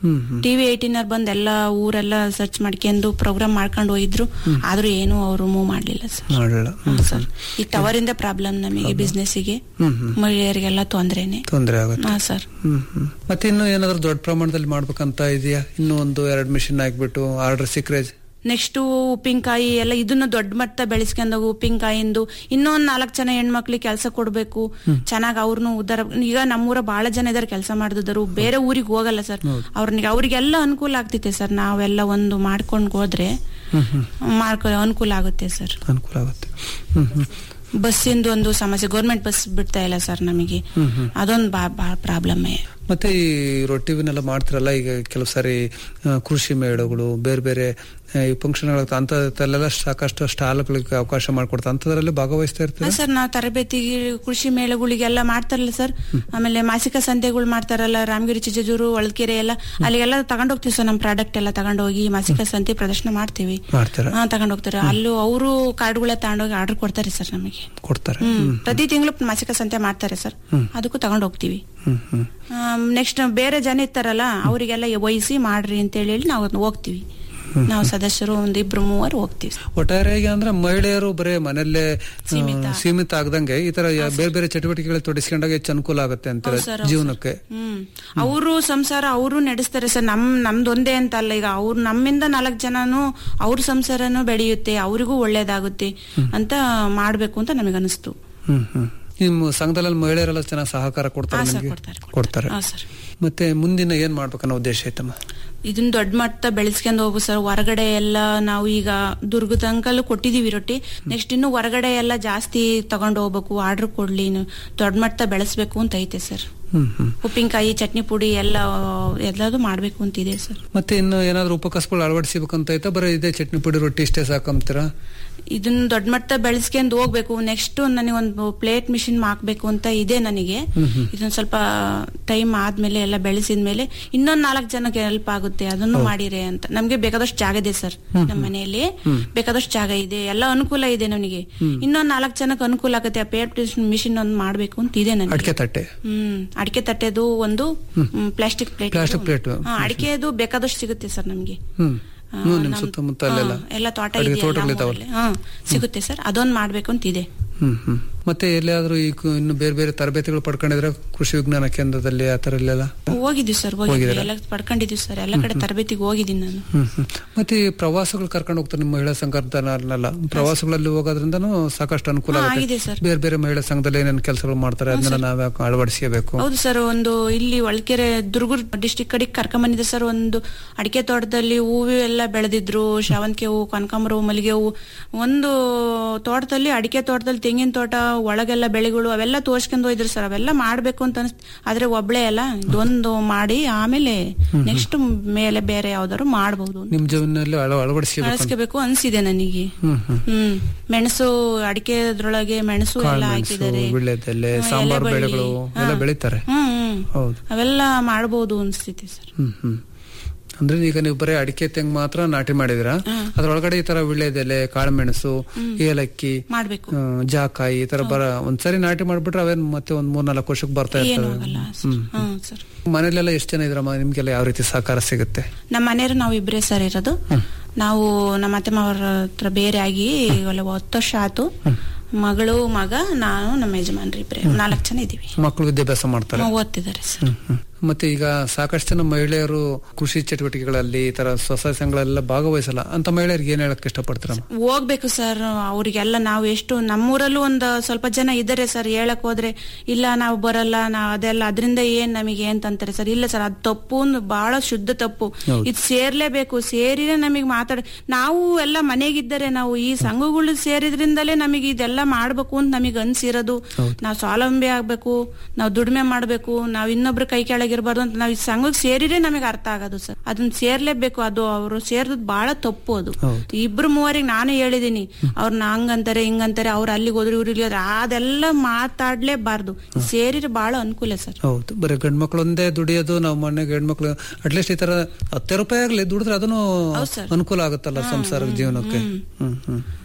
ಹ್ಮ್ ಹ್ಮ್ ಟಿವಿ ಏಯ್ಟೀನ್ ಅವ್ರು ಬಂದ್ ಎಲ್ಲ ಊರೆಲ್ಲ ಸರ್ಚ್ ಮಾಡ್ಕೊಂಡು ಪ್ರೋಗ್ರಾಮ್ ಮಾಡ್ಕೊಂಡು ಹೋಗಿದ್ರು ಆದ್ರೂ ಏನು ಅವರು ಮೂವ್ ಮಾಡ್ಲಿಲ್ಲ ಸರ್ ಮಾಡಲ್ಲ ಹ್ಮ್ ಸರ್ ಈ ಟವರ್ ಇಂದ ಪ್ರಾಬ್ಲಮ್ ನಮಗೆ ಬಿಸ್ನೆಸ್ಸಿಗೆ ಹ್ಮ್ ಹ್ಮ್ ಮಹಿಳೆಯರಿಗೆಲ್ಲ ತೊಂದ್ರೆನೆ ತೊಂದರೆ ಆಗುತ್ತೆ ಹಾ ಸರ್ ಹ್ಮ್ ಹ್ಮ್ ಮತ್ತೆ ಇನ್ನು ಏನಾದ್ರು ದೊಡ್ಡ ಪ್ರಮಾಣದಲ್ಲಿ ಮಾಡ್ಬೇಕಂತ ಇದೆಯಾ ಇನ್ನು ಒಂದು ಎರಡು ಮಿಷಿನ್ ಹಾಕ್ಬಿಟ್ಟು ಆರ್ಡರ್ ಸಿಕ್ಕರೆ ನೆಕ್ಸ್ಟ್ ಉಪ್ಪಿನಕಾಯಿ ಎಲ್ಲ ಇದನ್ನ ದೊಡ್ಡ ಮಟ್ಟ ಬೆಳೆಸ್ಕೊಂಡಾಗ ಉಪ್ಪಿನಕಾಯಿಂದು ಇನ್ನೊಂದ್ ನಾಲ್ಕು ಜನ ಹೆಣ್ಮಕ್ಳಿಗೆ ಕೆಲಸ ಕೊಡ್ಬೇಕು ಚೆನ್ನಾಗಿ ಅವ್ರನ್ನು ಉದ್ದಾರ ಈಗ ನಮ್ಮೂರ ಬಹಳ ಜನ ಇದಾರೆ ಕೆಲಸ ಮಾಡಿದ್ರು ಬೇರೆ ಊರಿಗೆ ಹೋಗಲ್ಲ ಸರ್ ಅವ್ರನಿಗೆ ಅವ್ರಿಗೆಲ್ಲ ಅನುಕೂಲ ಆಗ್ತಿದೆ ಸರ್ ನಾವೆಲ್ಲ ಒಂದು ಮಾಡ್ಕೊಂಡ್ ಹೋದ್ರೆ ಹ್ಮ್ ಹ್ಮ್ ಮಾಡ್ಕೊ ಅನುಕೂಲ ಆಗುತ್ತೆ ಸರ್ ಅನುಕೂಲ ಆಗುತ್ತೆ ಹ್ಮ್ ಹ್ಮ್ ಬಸ್ಸಿಂದು ಒಂದು ಸಮಸ್ಯೆ ಗೌರ್ಮೆಂಟ್ ಬಸ್ ಬಿಡ್ತಾ ಇಲ್ಲ ಸರ್ ನಮಗೆ ಹ್ಮ್ ಹ್ಮ್ ಅದೊಂದು ಬಹಳ ಪ್ರಾಬ್ಲಮ್ಮೇ ಮತ್ತೆ ಈ ರೊಟ್ಟಿವನ್ನೆಲ್ಲ ಮಾಡ್ತಿರಲ್ಲ ಈಗ ಕೆಲವು ಸಾರಿ ಆ, ಕೃಷಿ ಮೇಳಗಳು ಬೇರೆ ಬೇರೆ ಆ, ಈ ಫಂಕ್ಷನ್ ಅಂತದಲ್ಲೆಲ್ಲ ಸಾಕಷ್ಟು ಸ್ಟಾಲ್ಗಳಿಗೆ ಅವಕಾಶ ಮಾಡ್ಕೊಡ್ತಾರೆ ಅಂತದ್ರಲ್ಲಿ ಭಾಗವಹಿಸ್ತಾ ಇರ್ತಾರೆ ಸರ್ ನಾವು ತರಬೇತಿಗೆ ಕೃಷಿ ಮೇಳಗಳಿಗೆಲ್ಲ ಮಾಡ್ತಾರಲ್ಲ ಸರ್ ಆಮೇಲೆ ಮಾಸಿಕ ಸಂತೆಗಳು ಮಾಡ್ತಾರಲ್ಲ ರಾಮಗಿರಿ ಚಿಜಜೂರು ಒಳಕೆರೆ ಎಲ್ಲ ಅಲ್ಲಿಗೆಲ್ಲ ತಗೊಂಡೋಗ್ತೀವಿ ಸರ್ ನಮ್ಮ ಪ್ರಾಡಕ್ಟ್ ಎಲ್ಲ ತಗೊಂಡೋಗಿ ಮಾಸಿಕ ಸಂತೆ ಪ್ರದರ್ಶನ ಮಾಡ್ತೀವಿ ಮಾಡ್ತಾರೆ ಹಾ ತಗೊಂಡೋಗ್ತಾರೆ ಅಲ್ಲೂ ಅವರು ಕಾರ್ಡ್ಗಳ ತಗೊಂಡೋಗಿ ಆರ್ಡರ್ ಕೊಡ್ತಾರೆ ಸರ್ ನಮಗೆ ಕೊಡ್ತಾರೆ ಹ್ಮ್ ಪ್ರತಿ ತಿಂಗಳು ಮಾಸಿಕ ಸಂತೆ ಮಾಡ್ತಾರೆ ಸರ್ ಅದಕ್ಕೂ ತಗೊಂಡ್ ಹೋಗ್ತೀವಿ ಹ್ಮ್ ಹ್ಮ್ ನೆಕ್ಸ್ಟ್ ಬೇರೆ ಜನ ಇರ್ತಾರಲ್ಲ ಅವರಿಗೆಲ್ಲ ವಹಿಸಿ ಮಾಡ್ರಿ ಅಂತ ಹೇಳಿ ನಾವು ಅದ್ನ ಹೋಗ್ತೀವಿ ನಾವು ಸದಸ್ಯರು ಒಂದ್ ಇಬ್ರು ಮೂವರು ಹೋಗ್ತೀವಿ ಒಟ್ಟಾರೆಯಾಗಿ ಅಂದ್ರೆ ಮಹಿಳೆಯರು ಬರೇ ಮನೆಯಲ್ಲೇ ಆ, ಸೀಮಿತ ಆಗದಂಗೆ ಈ ತರ ಯಾ- ಬೇರೆ ಬೇರೆ ಚಟುವಟಿಕೆಗಳು ತೊಡಗಿಸ್ಕೊಂಡಾಗ ಹೆಚ್ಚು ಅನುಕೂಲ ಆಗುತ್ತೆ ಅಂತಾರೆ ಹೌದ್ ಸರ್, ಹೌದ್ ಜೀವನಕ್ಕೆ ಹ್ಮ್ ಅವರು ಸಂಸಾರ ಅವರು ನಡೆಸ್ತಾರೆ ಸರ್ ನಮ್ ನಮ್ದೊಂದೇ ಅಂತ ಅಲ್ಲ ಈಗ ಅವ್ರು ನಮ್ಮಿಂದ ನಾಲ್ಕು ಜನನು ಅವ್ರ ಸಂಸಾರನು ಬೆಳೆಯುತ್ತೆ ಅವರಿಗೂ ಒಳ್ಳೇದಾಗುತ್ತೆ ಅಂತ ಮಾಡ್ಬೇಕು ಅಂತ ನಮಗೆ ಅನಿಸ್ತು ಹ್ಮ್ ಹ್ಮ್ ನಿಮ್ಮ ಸಂಘದಲ್ಲಿ ಮಹಿಳೆಯರೆಲ್ಲ ಚೆನ್ನಾಗಿ ಸಹಕಾರ ಕೊಡ್ತಾರೆ ಹಾ, ಸರ್, ನಿಮ್ಗೆ ಕೊಡ್ತಾರೆ, ಕೊಡ್ತಾರೆ ಹಾ, ಸರ್. ಮತ್ತೆ ಮುಂದಿನ ಏನ್ ಮಾಡ್ಬೇಕನ್ನೋ ಉದ್ದೇಶ ಐತಮ್ಮ ಇದನ್ನ ದೊಡ್ಡ ಮಟ್ಟ ಬೆಳೆಸ್ಕೊಂಡು ಹೋಗು ಸರ್ ಹೊರಗಡೆ ಎಲ್ಲ ನಾವು ಈಗ ದುರ್ಗದ ಅಂಕಲ್ ಕೊಟ್ಟಿದೀವಿ ರೊಟ್ಟಿ ನೆಕ್ಸ್ಟ್ ಇನ್ನು ಹೊರಗಡೆ ಎಲ್ಲ ಜಾಸ್ತಿ ತಗೊಂಡು ಹೋಗ್ಬೇಕು ಆರ್ಡರ್ ಕೊಡ್ಲಿ ಇನ್ನು ದೊಡ್ಡ ಮಟ್ಟ ಬೆಳೆಸ್ಬೇಕು ಅಂತ ಐತೆ ಸರ್ ಹ್ಮ್ ಹ್ಮ್ ಉಪ್ಪಿನಕಾಯಿ ಚಟ್ನಿ ಪುಡಿ ಎಲ್ಲ ಎಲ್ಲದೂ ಮಾಡ್ಬೇಕು ಅಂತಿದೆ ಸರ್ ಮತ್ತೆ ಇನ್ನು ಏನಾದ್ರು ಉಪಕಸಗಳು ಅಳವಡಿಸಬೇಕಂತ ಐತಾ ಬರೀ ಇದೇ ಚಟ್ನಿ ಪುಡಿ ರೊಟ್ಟಿ ಇಷ್ಟೇ ಸಾಕಂತೀರಾ ಇದನ್ನ ದೊಡ್ಡ ಮಟ್ಟ ಬೆಳೆಸ್ಕೊಂಡು ಹೋಗ್ಬೇಕು ನೆಕ್ಸ್ಟ್ ನನಗೆ ಒಂದು ಪ್ಲೇಟ್ ಮಿಷಿನ್ ಹಾಕ್ಬೇಕು ಅಂತ ಇದೆ ನನಗೆ ಇದನ್ನ ಸ್ವಲ್ಪ ಟೈಮ್ ಆದ್ಮೇಲೆ ಎಲ್ಲ ಬೆಳೆಸಿದ್ಮೇಲೆ ಇನ್ನೊಂದ್ ನಾಲ್ಕು ಜನಕ್ಕೆ ಹೆಲ್ಪ್ ಆಗುತ್ತೆ ಅದನ್ನು ಮಾಡಿರೆ ಅಂತ ನಮ್ಗೆ ಬೇಕಾದಷ್ಟು ಜಾಗ ಇದೆ ಸರ್ ನಮ್ಮ ಮನೆಯಲ್ಲಿ ಬೇಕಾದಷ್ಟು ಜಾಗ ಇದೆ ಎಲ್ಲ ಅನುಕೂಲ ಇದೆ ನನಗೆ ಇನ್ನೊಂದ್ ನಾಲ್ಕು ಜನಕ್ಕೆ ಅನುಕೂಲ ಆಗುತ್ತೆ ಆ ಪ್ಲೇಟ್ ಮಿಷಿನ್ ಒಂದು ಮಾಡ್ಬೇಕು ಅಂತ ಇದೆ ನನಗೆ ಅಡಿಕೆ ತಟ್ಟೆ ಹ್ಮ್ ಅಡಿಕೆ ತಟ್ಟೆದು ಒಂದು ಪ್ಲಾಸ್ಟಿಕ್ ಪ್ಲೇಟ್ Plastic plate. ಅಡಿಕೆದು ಬೇಕಾದಷ್ಟು ಸಿಗುತ್ತೆ ಸರ್ ನಮ್ಗೆ ಹ್ಮ್ ಆ, ಹ್ಮ್, ನಿಮ್ ನಮ್- ಸುತ್ತಮುತ್ತ ಅಲ್ಲೆಲ್ಲ ಹಾ, ಎಲ್ಲ ತೋಟ ಅಡಿಕೆ ಇದೆಯಲ್ಲ ತೋಟಗಳಿದಾವಲ್ಲ? ನಮ್ಮೂರಲ್ಲಿ. ಹಾ, ಸಿಗುತ್ತೆ ಸರ್ ಅದೊಂದು ಮಾಡ್ಬೇಕು ಅಂತ ಇದೆ ಹ್ಮ್ ಹ್ಮ್ ಮತ್ತೆ ಎಲ್ಲಿಯಾದ್ರೂ ಈ ಕು- ಇನ್ನು ಬೇರೆ ಬೇರೆ ತರಬೇತಿಗಳು ಪಡ್ಕೊಂಡಿದ್ರೆ ಕೃಷಿ ವಿಜ್ಞಾನ ಕೇಂದ್ರದಲ್ಲಿ ಆ ತರ ಇಲ್ಲೆಲ್ಲ ಹೋಗಿದ್ವಿ ಸರ್ ಹೋಗಿದ್ವಿ ಹೋಗಿದ್ದೀರಾ? ಎಲ್ಲ ಪಡ್ಕೊಂಡಿದ್ವಿ ಸರ್ ಎಲ್ಲ ಕಡೆ ತರಬೇತಿಗೆ ಹೋಗಿದ್ದೀನಿ ನಾನು ಹ್ಮ್ ಹ್ಮ್ ಮತ್ತೆ ಈ ಪ್ರವಾಸಗಳು ಕರ್ಕೊಂಡು ಹೋಗ್ತಾರೆ ನಿಮ್ಮ ಮಹಿಳಾ ಸಂಘದಲ್ಲ ಪ್ರವಾಸಗಳಲ್ಲಿ ಹೋಗೋದ್ರಿಂದನೂ ಸಾಕಷ್ಟು ಅನುಕೂಲ ಹಾ, ಆಗುತ್ತೆ ಆಗಿದೆ ಸರ್. ಬೇರೆ ಬೇರೆ ಮಹಿಳಾ ಸಂಘದಲ್ಲಿ ಏನೇನು ಕೆಲಸಗಳು ಮಾಡ್ತಾರೆ ಅದನ್ನ ನಾವೇ ಅಳವಡಿಸಬೇಕು ಹೌದು ಸರ್ ಒಂದು ಇಲ್ಲಿ ಒಳಕೆರೆ ದುರ್ಗೂರ್ ಡಿಸ್ಟಿಕ್ ಕಡೆಗೆ ಕರ್ಕೊಂಡ್ ಬಂದಿದೆ ಸರ್ ಒಂದು ಅಡಿಕೆ ತೋಟದಲ್ಲಿ ಹೂವು ಎಲ್ಲ ಬೆಳೆದಿದ್ರು ಶಾವಂತಿಗೆ ಹೂವು ಕನಕಾಂಬರ ಹೂವು ಮಲ್ಲಿಗೆ ಹೂವು ಒಂದು ತೋಟದಲ್ಲಿ ಅಡಿಕೆ ತೋಟದಲ್ಲಿ ತೆಂಗಿನ ತೋಟ ಒಳಗೆಲ್ಲ ಬೆಳೆಗಳು ಅವೆಲ್ಲ ತೋರ್ಸ್ಕೊಂಡು ಹೋಯ್ದ್ರು ಸರ್ ಅವೆಲ್ಲ ಮಾಡ್ಬೇಕು ಅಂತ ಅನಿಸ್ತು ಆದ್ರೆ ಒಬ್ಳೆ ಅಲ್ಲ ಇದೊಂದು ಮಾಡಿ ಆಮೇಲೆ ನೆಕ್ಸ್ಟ್ ಮೇಲೆ ಬೇರೆ ಯಾವ್ದಾದ್ರು ಮಾಡಬಹುದು ನಿಮ್ ಜೀವನದಲ್ಲಿ ಅಳ ಅಳವಡಿಸಬೇಕು ಅಳಿಸ್ಕೋಬೇಕು ಅನ್ಸಿದೆ ನನಗೆ ಹ್ಮ್ ಹ್ಮ್ ಹ್ಮ್ ಮೆಣಸು ಅಡಿಕೆದ್ರೊಳಗೆ ಮೆಣಸು ಎಲ್ಲ ಕಾಳು ಹಾಕಿದ್ದಾರೆ ಮೆಣಸು ವಿಳ್ಯದೆಲೆ ಹ್ಮ್, ಸಾಂಬಾರ್ ಎಲೆಬಳ್ಳಿ. ಬೆಳೆಗಳು ಎಲ್ಲ ಹಾ. ಬೆಳೀತಾರೆ ಹ್ಮ್ ಹ್ಮ್. ಹೌದು ಅವೆಲ್ಲ ಮಾಡಬಹುದು ಅನ್ಸ್ತೈತಿ ಸರ್ ಹ್ಮ್ ಹ್ಮ್ ಅಂದ್ರೆ ಈಗ ನೀವು ಬರೀ ಅಡಿಕೆ ತೆಂಗ್ ಮಾತ್ರ ನಾಟಿ ಮಾಡಿದಿರ ಅದ್ರೊಳಗಡೆ ಈ ತರ ವಿಳ್ಯದೆಲೆ ಕಾಳುಮೆಣಸು ಏಲಕ್ಕಿ ಮಾಡ್ಬೇಕು ಆ, ಜಾಕಾಯಿ ಈ ತರ ಬರ ಒಂದ್ಸರಿ ನಾಟಿ ಮಾಡ್ಬಿಟ್ರೆ ಅವೇನ್ ಮತ್ತೆ ಒಂದ್ ಮೂರ್ ನಾಲ್ಕು ವರ್ಷಕ್ಕೆ ಬರ್ತಾ ಏನು ಇರ್ತವೆ ಆಗಲ್ಲ ಸರ್ ಹ್ಮ್ ಸರ್ ಮನೇಲೆಲ್ಲ ಎಷ್ಟು ಜನ ಇದ್ರಮ್ಮ ನಿಮ್ಗೆಲ್ಲ ಯಾವ ರೀತಿ ಸಹಕಾರ ಸಿಗುತ್ತೆ ನಮ್ಮ ಮನೆಯವರು ನಾವು ಇಬ್ಬರೇ ಸರ್ ಇರೋದು ನಾವು ನಮ್ಮ ಅತ್ತೆ ಮಾವರ ಹತ್ರ ಬೇರೆ ಆಗಿ ಇವೆಲ್ಲ ಹತ್ತು ವರ್ಷ ಆತು ಮಗಳು ಮಗ ನಾನು ನಮ್ಮ ಯಜಮಾನ್ರಿ ಇಬ್ರೆ ನಾಲ್ಕು ಜನ ಇದೀವಿ ಮಕ್ಕಳು ವಿದ್ಯಾಭ್ಯಾಸ ಮಾಡ್ತಾರೆ ನಾವು ಓದ್ತಿದ್ದಾರೆ ಸರ್ ಹ್ಮ್, ಹ್ಮ್. ಮತ್ತೆ ಈಗ ಸಾಕಷ್ಟು ಜನ ಮಹಿಳೆಯರು ಕೃಷಿ ಚಟುವಟಿಕೆಗಳಲ್ಲಿ ಈ ತರ ಸ್ವಸಹಾಯ ಸಂಘಗಳೆಲ್ಲ ಭಾಗವಹಿಸಲ್ಲ ಅಂತ ಮಹಿಳೆಯರಿಗೆ ಏನ್ ಹೇಳಕ್ ಇಷ್ಟಪಡ್ತೀರಮ್ಮ ಹೋಗ್ಬೇಕು ಸರ್ ಅವ್ರಿಗೆಲ್ಲ ನಾವು ಎಷ್ಟು ನಮ್ಮೂರಲ್ಲೂ ಒಂದು ಸ್ವಲ್ಪ ಜನ ಇದ್ದಾರೆ ಸರ್ ಹೇಳಕ್ ಹೋದ್ರೆ ಇಲ್ಲ ನಾವು ಬರಲ್ಲ ನಾವು ಅದೆಲ್ಲ ಅದರಿಂದ ಏನ್ ನಮಗೆ ಅಂತಂತಾರೆ ಸರ್ ಇಲ್ಲ ಸರ್ ಅದು ತಪ್ಪು ಒಂದು ಬಹಳ ಶುದ್ಧ ತಪ್ಪು ಇದು ಸೇರ್ಲೇಬೇಕು ಸೇರಿನೇ ನಮಗೆ ಮಾತಾಡ ನಾವು ಎಲ್ಲ ಮನೆಗಿದ್ದರೆ ನಾವು ಈ ಸಂಘಗಳು ಸೇರಿದ್ರಿಂದಲೇ ನಮಗೆ ಇದೆಲ್ಲ ಮಾಡ್ಬೇಕು ಅಂತ ನಮಗೆ ಅನ್ಸಿರೋದು ನಾವು ಸ್ವಾವಲಂಬಿ ಆಗ್ಬೇಕು ನಾವು ದುಡಿಮೆ ಮಾಡ್ಬೇಕು ನಾವು ಇನ್ನೊಬ್ರ ಕೈ ಕೆಳಗಿರ್ಬಾರ್ದು ಅಂತ ನಾವು ಈ ಸಂಘಕ್ಕೆ ಸೇರಿದ್ರೆ ನಮಗೆ ಅರ್ಥ ಆಗೋದು ಸರ್ ಅದನ್ನ ಸೇರ್ಲೇಬೇಕು ಅದು ಅವರು ಸೇರ್ದದ್ ಬಹಳ ತಪ್ಪು ಅದು ಇಬ್ರು ಮೂವರಿಗೆ ನಾನು ಹೇಳಿದೀನಿ ಅವ್ರನ್ನ ಹಂಗಂತಾರೆ ಹಿಂಗಂತಾರೆ ಅವ್ರು ಅಲ್ಲಿಗೆ ಹೋದ್ರು ಇವ್ರು ಇಲ್ಲಿ ಹೋದ್ರು ಅದೆಲ್ಲ ಮಾತಾಡ್ಲೇಬಾರ್ದು ಸೇರಿದ್ರೆ ಬಹಳ ಅನುಕೂಲ ಸರ್ ಹೌದು ಬರೀ ಗಂಡ್ ಮಕ್ಳು ಒಂದೇ ದುಡಿಯೋದು ನಾವು ಮನೆಗೆ ಹೆಣ್ಮಕ್ಳು ಅಟ್ಲೀಸ್ಟ್ ಈ ತರ ಹತ್ತು ರೂಪಾಯಿ ಆಗ್ಲಿ ದುಡಿದ್ರೆ ಅದನ್ನು ಹೌದ್ ಸರ್. ಅನುಕೂಲ ಆಗುತ್ತಲ್ಲ ಸಂಸಾರ ಜೀವನಕ್ಕೆ ಹ್ಮ್ ಹ್ಮ್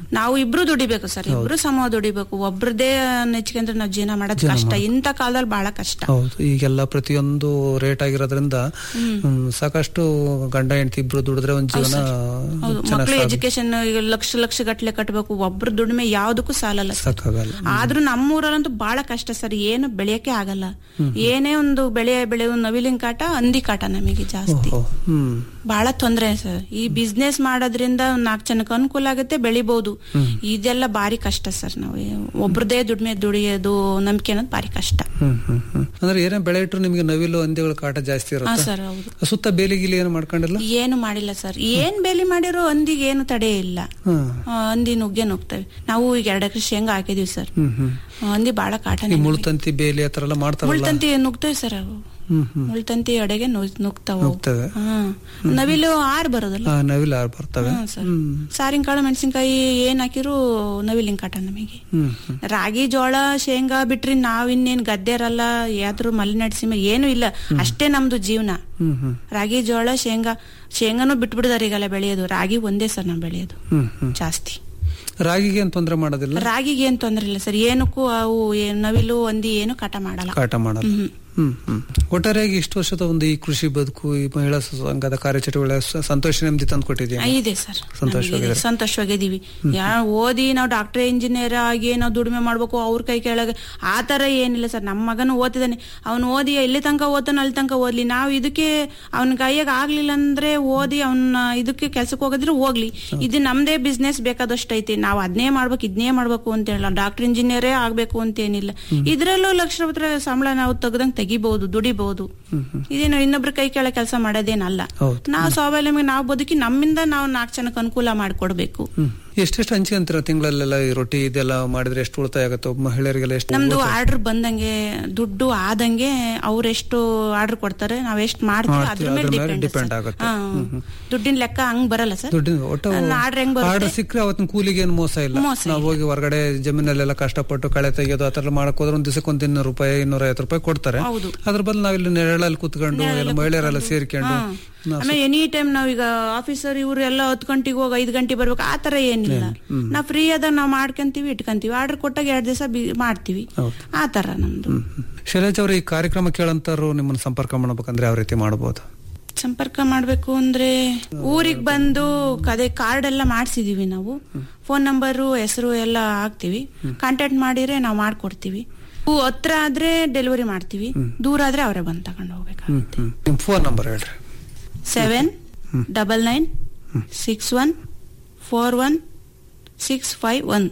ನಾವು ಇಬ್ರು ದುಡಿಬೇಕು ಸರ್ ಇಬ್ರು ಸಮ ದುಡಿಬೇಕು ಒಬ್ರದೇ ನೆಚ್ಕೊಂಡ್ರೆ ನಾವು ಜೀವನ ಮಾಡೋದ್ ಕಷ್ಟ ಇಂಥ ಕಾಲದಲ್ಲಿ ಬಹಳ ಕಷ್ಟ ಹೌದು ಈಗೆಲ್ಲ ಪ್ರತಿಯೊಂದು ರೇಟ್ ಆಗಿರೋದ್ರಿಂದ ಹ್ಮ್, ಸಾಕಷ್ಟು ಗಂಡ ಹೆಂಡತಿ ಇಬ್ರು ದುಡಿದ್ರೆ ಒಂದ್ ಜೀವನ ಹೌದು ಮಕ್ಳು ಚೆನ್ನಾಗಿ ಎಜುಕೇಶನ್ ಈಗ ಲಕ್ಷ ಲಕ್ಷ ಗಟ್ಲೆ ಕಟ್ಟಬೇಕು ಒಬ್ರು ದುಡಿಮೆ ಯಾವ್ದಕ್ಕೂ ಸಾಲಲ್ಲ ಸರ್ ಸಾಕಾಗಲ್ಲ ಆದ್ರೂ ನಮ್ಮೂರಲ್ಲಂತೂ ಬಹಳ ಕಷ್ಟ ಸರ್ ಏನು ಬೆಳೆಯಕ್ಕೆ ಆಗಲ್ಲ ಏನೇ ಒಂದು ಬೆಳೆ ಬೆಳೆ ಒಂದು ನವಿಲಿನ ಕಾಟ ಹಂದಿ ಕಾಟ ನಮಗೆ ಜಾಸ್ತಿ ಓ, ಹ್ಮ್ ಬಹಳ ತೊಂದ್ರೆ ಸರ್ ಈ ಬಿಸ್ನೆಸ್ ಮಾಡೋದ್ರಿಂದ ಒಂದ್ ನಾಲ್ಕು ಜನಕ್ಕೆ ಅನುಕೂಲ ಆಗುತ್ತೆ ಬೆಳಿಬಹುದು ಇದೆಲ್ಲ ಬಾರಿ ಕಷ್ಟ ಸರ್ ನಾವು ಒಬ್ರದೇ ದುಡಿಮೆ ದುಡಿಯೋದು ನಂಬಿಕೆ ಅನ್ನೋದು ಬಾರಿ ಕಷ್ಟ ಹ್ಮ್ ಹ್ಮ್ ಹ್ಮ್ ಅಂದ್ರೆ ಏನೇ ಬೆಳೆ ಇಟ್ರು ನಿಮ್ಗೆ ನವಿಲು ಹಂದಿಗಳ ಕಾಟ ಜಾಸ್ತಿ ಹಾ ಇರುತ್ತೆ ಸರ್ ಹೌದು ಸುತ್ತ ಬೇಲಿ ಗಿಲಿ ಏನು ಮಾಡ್ಕೊಂಡಿಲ್ಲ ಏನು ಮಾಡಿಲ್ಲ ಸರ್ ಏನ್ ಬೇಲಿ ಮಾಡಿರೋ ಹಂದಿಗೆ ಏನು ತಡೆ ಇಲ್ಲ ಹ್ಮ್ ಆ, ಹಂದಿ ನುಗ್ಗೆ ನುಗ್ತವೆ ನಾವು ಈಗ ಎರಡು ಎಕರೆ ಶೇಂಗಾ ಹಾಕಿದೀವಿ ಸರ್ ಹ್ಮ್ ಹ್ಮ್ ಆ, ಹಂದಿ ಬಹಳ ಕಾಟ ಈ ಮುಳ್ತಂತಿ ಬೇಲಿ ಆತರ ಎಲ್ಲ ಮಾಡ್ತಾರಲ್ಲ ಮುಳ್ತಂತಿ ನುಗ್ತವೆ ಸರ್ ಅವು ಹ್ಮ್ ಹ್ಮ್ ಮುಳ್ತಂತಿ ಅಡೆಗೆ ನುಗ್- ನುಗ್ತಾವ ಅವು. ನುಗ್ತವೆ. ಹಾ ನವಿಲು ಆರ್ ಬರೋದಲ್ಲ ಆ, ನವಿಲು ಆರ್ ಬರ್ತವೆ ಹಾ, ಸರ್ ಸಾರಿನ ಕಾಳು ಮೆಣಸಿನ್ಕಾಯಿ ಏನ್ ಹಾಕಿರು ನವಿಲಿನ ಕಾಟ ನಮಗೆ ಹ್ಮ್ ಹ್ಮ್ ರಾಗಿ ಜೋಳ ಶೇಂಗಾ ಬಿಟ್ರಿ ನಾವ್ ಇನ್ನೇನ್ ಗದ್ದೆ ಇರಲ್ಲ ಯಾವ್ದ್ರು ಮಲೆನಾಡು ಏನು ಇಲ್ಲ ಅಷ್ಟೇ ನಮ್ದು ಜೀವನ ಹ್ಮ್ ಹ್ಮ್ ರಾಗಿ ಜೋಳ ಶೇಂಗಾ ಶೇಂಗಾನು ಬಿಟ್ಬಿಡಿದಾರೆ ಈಗೆಲ್ಲ ಬೆಳೆಯೋದು ರಾಗಿ ಒಂದೇ ಸರ್ ನಾವು ಬೆಳೆಯೋದು ಹ್ಮ್ ಹ್ಮ್ ಜಾಸ್ತಿ ರಾಗಿಗೆ ಏನ್ ತೊಂದ್ರೆ ಮಾಡೋದಿಲ್ಲ ರಾಗಿಗೆ ಏನ್ ತೊಂದ್ರೆ ಇಲ್ಲ ಸರ್ ಏನಕ್ಕೂ ಅವು ಏನ್ ನವಿಲು ಒಂದಿ ಏನು ಕಾಟ ಮಾಡಲ್ಲ ಕಾಟ ಮಾಡಲ್ಲ ಹ್ಮ್. ಹ್ಮ್ ಹ್ಮ್ ಒಟ್ಟಾರೆಯಾಗಿ ಇಷ್ಟು ವರ್ಷದ ಒಂದು ಈ ಕೃಷಿ ಬದುಕು ಈ ಮಹಿಳಾ ಸಂಘದ ಕಾರ್ಯಚಟುವಟಿಕೆ ಸ- ಸಂತೋಷ ನೆಮ್ಮದಿ ತಂದು ಕೊಟ್ಟಿದ್ಯಾ ಆ, ಇದೆ ಸರ್ ಸಂತೋಷವಾಗಿದ್ದೀರಾ? ನಮ್ಗೆ ಸಂತೋಷವಾಗಿದ್ದೀವಿ ಯಾ ಓದಿ ನಾವು ಡಾಕ್ಟರ್ ಇಂಜಿನಿಯರ್ ಆಗಿ ನಾವು ದುಡಿಮೆ ಮಾಡ್ಬೇಕು ಅವ್ರ ಕೈ ಕೆಳಗೆ ಆ ತರ ಏನಿಲ್ಲ ಸರ್ ನಮ್ಮ ಮಗನು ಓದಿದಾನೆ ಅವನು ಓದಿ ಎಲ್ಲಿ ತನಕ ಓದ್ತಾನ ಅಲ್ಲಿ ತನಕ ಓದ್ಲಿ ನಾವು ಇದಕ್ಕೆ ಅವನ ಕೈಯಾಗ ಆಗ್ಲಿಲ್ಲ ಅಂದ್ರೆ ಓದಿ ಅವನ ಇದಕ್ಕೆ ಕೆಲ್ಸಕ್ಕೆ ಹೋಗಿದ್ರೆ ಹೋಗ್ಲಿ ಇದು ನಮ್ದೇ ಬಿಸ್ನೆಸ್ ಬೇಕಾದಷ್ಟು ಐತಿ ನಾವು ಅದನ್ನೇ ಮಾಡ್ಬೇಕು ಇದನ್ನೇ ಮಾಡ್ಬೇಕು ಅಂತ ಹೇಳಲ್ಲ ಡಾಕ್ಟರ್ ಇಂಜಿನಿಯರೇ ಆಗ್ಬೇಕು ಅಂತ ಏನಿಲ್ಲ ಇದ್ರಲ್ಲೂ ಲಕ್ಷ ರೂಪಾಯಿ ಸಂಬಳ ನಾವು ತೆಗ್ದಂಗ್ ತೆಗಿಬಹುದು ದುಡಿಬಹುದು ಇದೇನು ಇನ್ನೊಬ್ರ ಕೈ ಕೆಳಗೆ ಕೆಲಸ ಮಾಡೋದೇನಲ್ಲ ಹೌದು. ನಾವು ಸ್ವಾವಲಂಬಿ ನಾವು ಬದುಕಿ ನಮ್ಮಿಂದ ನಾವು ನಾಲ್ಕು ಜನಕ್ಕೆ ಅನುಕೂಲ ಮಾಡಿಕೊಡ್ಬೇಕು ಹ್ಮ್ ಎಷ್ಟೆಷ್ಟು ಹಂಚಿ ಅಂತೀರ ತಿಂಗಳಲ್ಲೆಲ್ಲ ಈ ರೊಟ್ಟಿ ಇದೆಲ್ಲ ಮಾಡಿದ್ರೆ ಎಷ್ಟು ಉಳಿತಾಯ ಆಗುತ್ತೆ ಒಬ್ಬ ಮಹಿಳೆಯರಿಗೆಲ್ಲ ಎಷ್ಟು ನಮ್ದು ಉಳಿತಾಯ? ಆರ್ಡರ್ ಬಂದಂಗೆ ದುಡ್ಡು ಆದಂಗೆ ಅವ್ರೆಷ್ಟು ಆರ್ಡರ್ ಕೊಡ್ತಾರೆ ನಾವ್ ಎಷ್ಟು ಮಾಡ್ತೀವಿ ಮಾಡ್ತೀವಿ, ಅದ್ರ ಮೇಲೆ ಅದ್ರ ಮೇಲೆ ಡಿಪೆಂಡ್ depend ಆಗುತ್ತೆ. ದುಡ್ಡಿನ ಲೆಕ್ಕ ಹಂಗ್ ಬರಲ್ಲ ಸರ್ ದುಡ್ಡಿನ ಒಟ್ಟು ಆರ್ಡರ್ ಹೆಂಗ್ ಆರ್ಡರ್ ಬರುತ್ತೆ ಸಿಕ್ಕರೆ ಅವತ್ತಿನ ಕೂಲಿಗೆ ಏನು ಮೋಸ ಇಲ್ಲ ಮೋಸ ನಾವು ಹೋಗಿ ಹೊರಗಡೆ ಜಮೀನಲ್ಲೆಲ್ಲ ಕಷ್ಟಪಟ್ಟು ಕಳೆ ತೆಗೆಯೋದು ಆ ಥರ ಮಾಡಕ್ ಹೋದ್ರೆ ಒಂದ್ ದಿವಸಕ್ಕೆ ಒಂದ್ ಇನ್ನೂರು ರೂಪಾಯಿ ಇನ್ನೂರ ಐವತ್ತು ರೂಪಾಯಿ ಕೊಡ್ತಾರೆ ಹೌದು. ಅದ್ರ ಬದಲು ನಾವಿಲ್ಲಿ ನೆರಳಲ್ಲಿ ಕುತ್ಕೊಂಡು ಎಲ್ಲ ಮಹಿಳೆಯರೆಲ್ಲ ಸೇರ್ಕೊಂಡು ನಾವು ಆಮೇಲೆ ಎನಿ ಟೈಮ್ ನಾವೀಗ ಆಫೀಸರ್ ಇವ್ರು ಎಲ್ಲ ಹತ್ತು ಗಂಟೆಗೆ ಹೋಗಿ ಐದು ಗಂಟೆ ಬರ್ಬೇಕು ಆ ತರ ಏನಿಲ್ಲ ನಾವ್ ಫ್ರೀ ಆದಾಗ ನಾವ್ ಮಾಡ್ಕೊಂತೀವಿ ಇಟ್ಕೊಂತೀವಿ ಆರ್ಡರ್ ಕೊಟ್ಟಾಗ ಎರಡ್ ದಿವಸ ಮಾಡ್ತೀವಿ ಆ ತರ ನಮ್ದು ಶೈಲಜ್ ಅವ್ರ ಈ ಕಾರ್ಯಕ್ರಮ ಕೇಳಂತಾರು ನಿಮ್ಮನ್ನ ಸಂಪರ್ಕ ಮಾಡ್ಬೇಕಂದ್ರೆ ಯಾವ ರೀತಿ ಮಾಡಬಹುದು ಸಂಪರ್ಕ ಮಾಡ್ಬೇಕು ಅಂದ್ರೆ ಊರಿಗೆ ಬಂದು ಅದೇ ಕಾರ್ಡ್ ಎಲ್ಲ ಮಾಡ್ಸಿದೀವಿ ನಾವು ಫೋನ್ ನಂಬರು ಹೆಸರು ಎಲ್ಲ ಹಾಕ್ತಿವಿ ಕಾಂಟ್ಯಾಕ್ಟ್ ಮಾಡಿದ್ರೆ ನಾವು ಮಾಡ್ಕೊಡ್ತೀವಿ ಹೂ ಹತ್ರ ಆದ್ರೆ ಡೆಲಿವರಿ ಮಾಡ್ತೀವಿ ದೂರ ಆದ್ರೆ ಅವರೇ ಬಂದು ತಗೊಂಡು ಹೋಗ್ಬೇಕಾಗುತ್ತೆ ನಿಮ್ ಫೋನ್ ನಂಬರ್ ಹೇಳ್ರಿ seven double nine six one four one six five one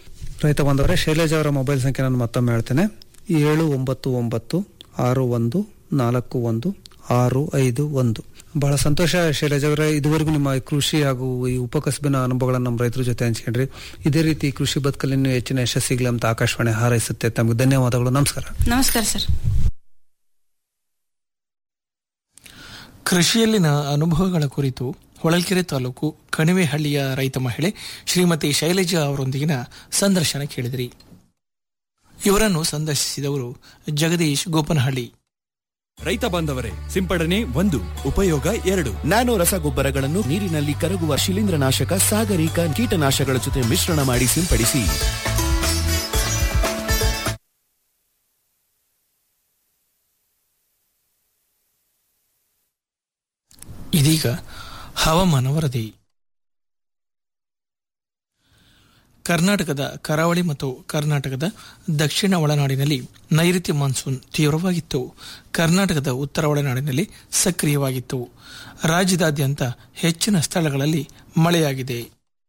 ರೈತ ಬಂದವರೇ ಶೈಲಜ್ ಅವರ ಮೊಬೈಲ್ ಸಂಖ್ಯೆ ನಾನು ಮತ್ತೊಮ್ಮೆ ಹೇಳ್ತೇನೆ ಏಳು ಒಂಬತ್ತು ಒಂಬತ್ತು ಆರು ಒಂದು ನಾಲ್ಕು ಒಂದು ಆರು ಐದು ಒಂದು ಬಹಳ ಸಂತೋಷ ಶೈಲಜ್ ಅವರೇ ಇದುವರೆಗೂ ನಿಮ್ಮ ಈ ಕೃಷಿ ಹಾಗೂ ಈ ಉಪಕಸಬಿನ ಅನುಭವಗಳನ್ನು ನಮ್ಮ ರೈತರ ಜೊತೆ ಹಂಚ್ಕೊಂಡ್ರಿ ಇದೇ ರೀತಿ ಕೃಷಿ ಬದುಕಲ್ಲಿ ಇನ್ನೂ ಹೆಚ್ಚಿನ ಯಶಸ್ಸಿಗ್ಲಿ ಅಂತ ಆಕಾಶವಾಣಿ ಹಾರೈಸುತ್ತೆ ತಮಗೆ ಧನ್ಯವಾದಗಳು ನಮಸ್ಕಾರ ನಮಸ್ಕಾರ ಸರ್ ಕೃಷಿಯಲ್ಲಿನ ಅನುಭವಗಳ ಕುರಿತು ಹೊಳಲ್ಕೆರೆ ತಾಲೂಕು ಕಣಿವೆಹಳ್ಳಿಯ ರೈತ ಮಹಿಳೆ ಶ್ರೀಮತಿ ಶೈಲಜಾ ಅವರೊಂದಿಗಿನ ಸಂದರ್ಶನ ಕೇಳಿದಿರಿ ಇವರನ್ನು ಸಂದರ್ಶಿಸಿದವರು ಜಗದೀಶ್ ಗೋಪನಹಳ್ಳಿ ರೈತ ಬಾಂಧವರೇ ಸಿಂಪಡಣೆ ಒಂದು ಉಪಯೋಗ ಎರಡು ನ್ಯಾನೋ ರಸಗೊಬ್ಬರಗಳನ್ನು ನೀರಿನಲ್ಲಿ ಕರಗುವ ಶಿಲೀಂಧ್ರನಾಶಕ ಸಾಗರಿಕ ಕೀಟನಾಶಕಗಳ ಜೊತೆ ಮಿಶ್ರಣ ಮಾಡಿ ಸಿಂಪಡಿಸಿ ಇದೀಗ ಹವಾಮಾನ ವರದಿ ಕರ್ನಾಟಕದ ಕರಾವಳಿ ಮತ್ತು ಕರ್ನಾಟಕದ ದಕ್ಷಿಣ ಒಳನಾಡಿನಲ್ಲಿ ನೈಋತ್ಯ ಮಾನ್ಸೂನ್ ತೀವ್ರವಾಗಿತ್ತು ಕರ್ನಾಟಕದ ಉತ್ತರ ಒಳನಾಡಿನಲ್ಲಿ ಸಕ್ರಿಯವಾಗಿತ್ತು ರಾಜ್ಯದಾದ್ಯಂತ ಹೆಚ್ಚಿನ ಸ್ಥಳಗಳಲ್ಲಿ ಮಳೆಯಾಗಿದೆ